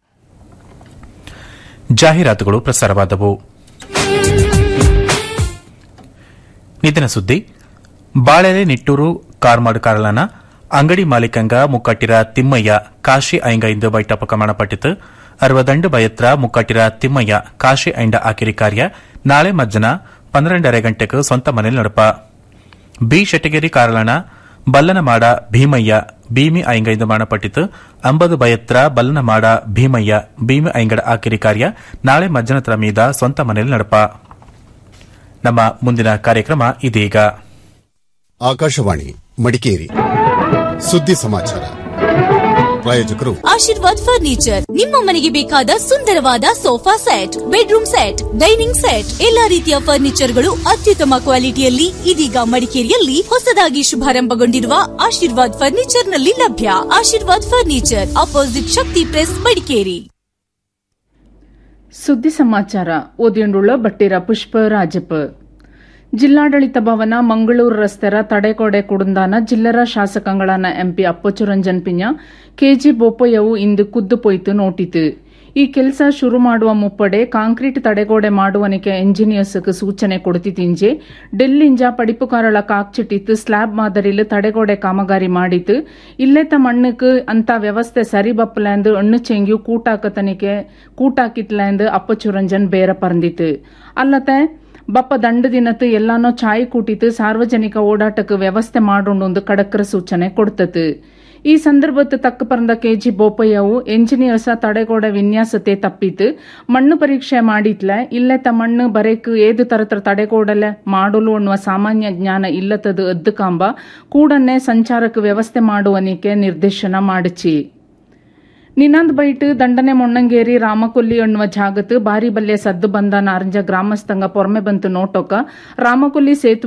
ಜಾಹೀರಾತುಗಳು ಪ್ರಸಾರವಾದವು ನಿತಿನ ಸುದ್ದಿ ಬಾಳೆಲೆ ನಿಟ್ಟೂರು ಕಾರ್ಮಾಡು ಕಾರಲನ ಅಂಗಡಿ ಮಾಲೀಕಂಗ ಮುಕ್ಕಟ್ಟಿರ ತಿಮ್ಮಯ್ಯ ಕಾಶಿ ಐಂಗ ಇಂದು ಬೈಟ ಪ್ರಮಾಣಪಟ್ಟಿತು ಅರವದಂಡು ಬಯತ್ರ ಮುಕ್ಕಟ್ಟಿರ ತಿಮ್ಮಯ್ಯ ಕಾಶಿ ಐಂಡ ಆಕಿರಿ ಕಾರ್ಯ ನಾಳೆ ಮಜ್ಜನ ಪನ್ನೆರಡರೆ ಗಂಟೆಗೆ ಸ್ವಂತ ಮನೇಲಿ ನಡಪ ಬಿ ಶೆಟ್ಟಗೇರಿ ಕಾರಲನ ಬಲ್ಲನಮಾಡ ಭೀಮಯ್ಯ ಭೀಮಿ ಐಂಗೈಂದು ಮಾಡಪಟ್ಟಿತು ಅಂಬದು ಬಯತ್ರ ಬಲ್ಲನಮಾಡ ಭೀಮಯ್ಯ ಭೀಮಿ ಐಂಗಡ ಆಕಿರಿ ಕಾರ್ಯ ನಾಳೆ ಮಜ್ಜನತರ ಮೀದ ಸ್ವಂತ ಮನೇಲಿ ನಡಪ ನಮ್ಮ ಮುಂದಿನ ಕಾರ್ಯಕ್ರಮ ಇದೀಗ ಆಕಾಶವಾಣಿ ಮಡಿಕೇರಿ ಸುದ್ದಿ ಸಮಾಚಾರ ಪ್ರಾಯೋಜಕರು ಆಶೀರ್ವಾದ್ ಫರ್ನಿಚರ್ ನಿಮ್ಮ ಮನೆಗೆ ಬೇಕಾದ ಸುಂದರವಾದ sofa set bedroom set dining set ಎಲ್ಲಾ ರೀತಿಯ ಫರ್ನಿಚರ್ಗಳು ಅತ್ಯುತ್ತಮ ಕ್ವಾಲಿಟಿಯಲ್ಲಿ ಇದೀಗ ಮಡಿಕೇರಿಯಲ್ಲಿ ಹೊಸದಾಗಿ ಶುಭಾರಂಭಗೊಂಡಿರುವ ಆಶೀರ್ವಾದ್ ಫರ್ನಿಚರ್ ನಲ್ಲಿ ಲಭ್ಯ Ashirwad furniture opposite Shakti press Madikeri ಸುದ್ದಿ ಸಮಾಚಾರ ಓದಿಯೊಂಡುಳ್ಳ ಬಟ್ಟಿರ ಪುಷ್ಪ ರಾಜಪ್ಪ ಜಿಲ್ಲಾಡಳಿತ ಭವನ ಮಂಗಳೂರು ರಸ್ತೆರ ತಡೆಕೋಡೆ ಕುಡುಂದಾನ ಜಿಲ್ಲರ ಶಾಸಕಗಳಾನ ಎಂಪಿ ಅಪ್ಪಚ್ಚು ರಂಜನ್ ಪಿಂಜ ಕೆಜಿ ಬೋಪಯ್ಯವು ಇಂದು ಕುದ್ದು ಪೋಯ್ತು ನೋಟಿತು ಈ ಕೆಲಸ ಶುರು ಮಾಡುವ ಮುಪ್ಪಡೆ ಕಾಂಕ್ರೀಟ್ ತಡೆಗೋಡೆ ಮಾಡುವನಿಕೆ ಎಂಜಿನಿಯರ್ಸ್ಗೆ ಸೂಚನೆ ಕೊಡುತ್ತಿಂಜೆ ಡೆಲ್ಲಿಂಜ ಪಡಿಪುಕಾರಳ ಕಾಕ್ಚಿಟ್ಟಿತ್ತು ಸ್ಲ್ಯಾಬ್ ಮಾದರಿಲು ತಡೆಗೋಡೆ ಕಾಮಗಾರಿ ಮಾಡಿತು ಇಲ್ಲೆತ್ತ ಮಣ್ಣುக்கு ಅಂತ ವ್ಯವಸ್ಥೆ ಸರಿ ಬಪ್ಪಲೆಂದು ಎಣ್ಣು ಚೆಂಗ್ಯು ಕೂಟಾಕತನಿಕೆ ಕೂಟಾಕಿತ್ಲೆಂದು ಅಪ್ಪಚ್ಚು ರಂಜನ್ ಬೇರ ಪರಂದಿತು ಅಲ್ಲತೆ ಬಪ್ಪ ದಂಡ ದಿನತ್ತು ಎಲ್ಲಾನೋ ಚಾಯ್ ಕೂಟಿತು ಸಾರ್ವಜನಿಕ ಓಡಾಟಕ್ಕೆ ವ್ಯವಸ್ಥೆ ಮಾಡೋಂಡು ಕಡಕ್ರ ಸೂಚನೆ ಕೊಡ್ತತು ಈ ಸಂದರ್ಭತ್ತು ತಕ್ಕ ಪರಂದ ಕೆಜಿ ಬೋಪಯ್ಯವು ಎಂಜಿನಿಯರ್ಸ ತಡೆಗೋಡೆ ವಿನ್ಯಾಸತೆ ತಪ್ಪಿತು ಮಣ್ಣು ಪರೀಕ್ಷೆ ಮಾಡಿತ್ಲೆ ಇಲ್ಲೆತ್ತ ಮಣ್ಣು ಬರೇಕ್ ಏದು ತರತರ ತಡೆಗೋಡಲೆ ಮಾಡಲು ಅನ್ನುವ ಸಾಮಾನ್ಯ ಜ್ಞಾನ ಇಲ್ಲತದು ಅದ್ದು ಕಾಂಬ ಕೂಡನ್ನೇ ಸಂಚಾರಕ್ಕೆ ವ್ಯವಸ್ಥೆ ಮಾಡುವನಿಕೆ ನಿರ್ದೇಶನ ಮಾಡಿಚಿ ನಿನಾಂದ್ ಬೈಟ್ ದಂಡನೆ ಮೊಣ್ಣಂಗೇರಿ ರಾಮಕೊಲ್ಲಿ ಎನ್ನುವ ಜಾಗತ್ತು ಬಾರಿ ಬಲ್ಲೆ ಸದ್ದು ಬಂದ ನಾರಂಜ ಗ್ರಾಮಸ್ಥಂಗ ಪೊರ್ಮೆ ಬಂತು ನೋಟೋಕ ರಾಮಕೊಲ್ಲಿ ಸೇತುವೆ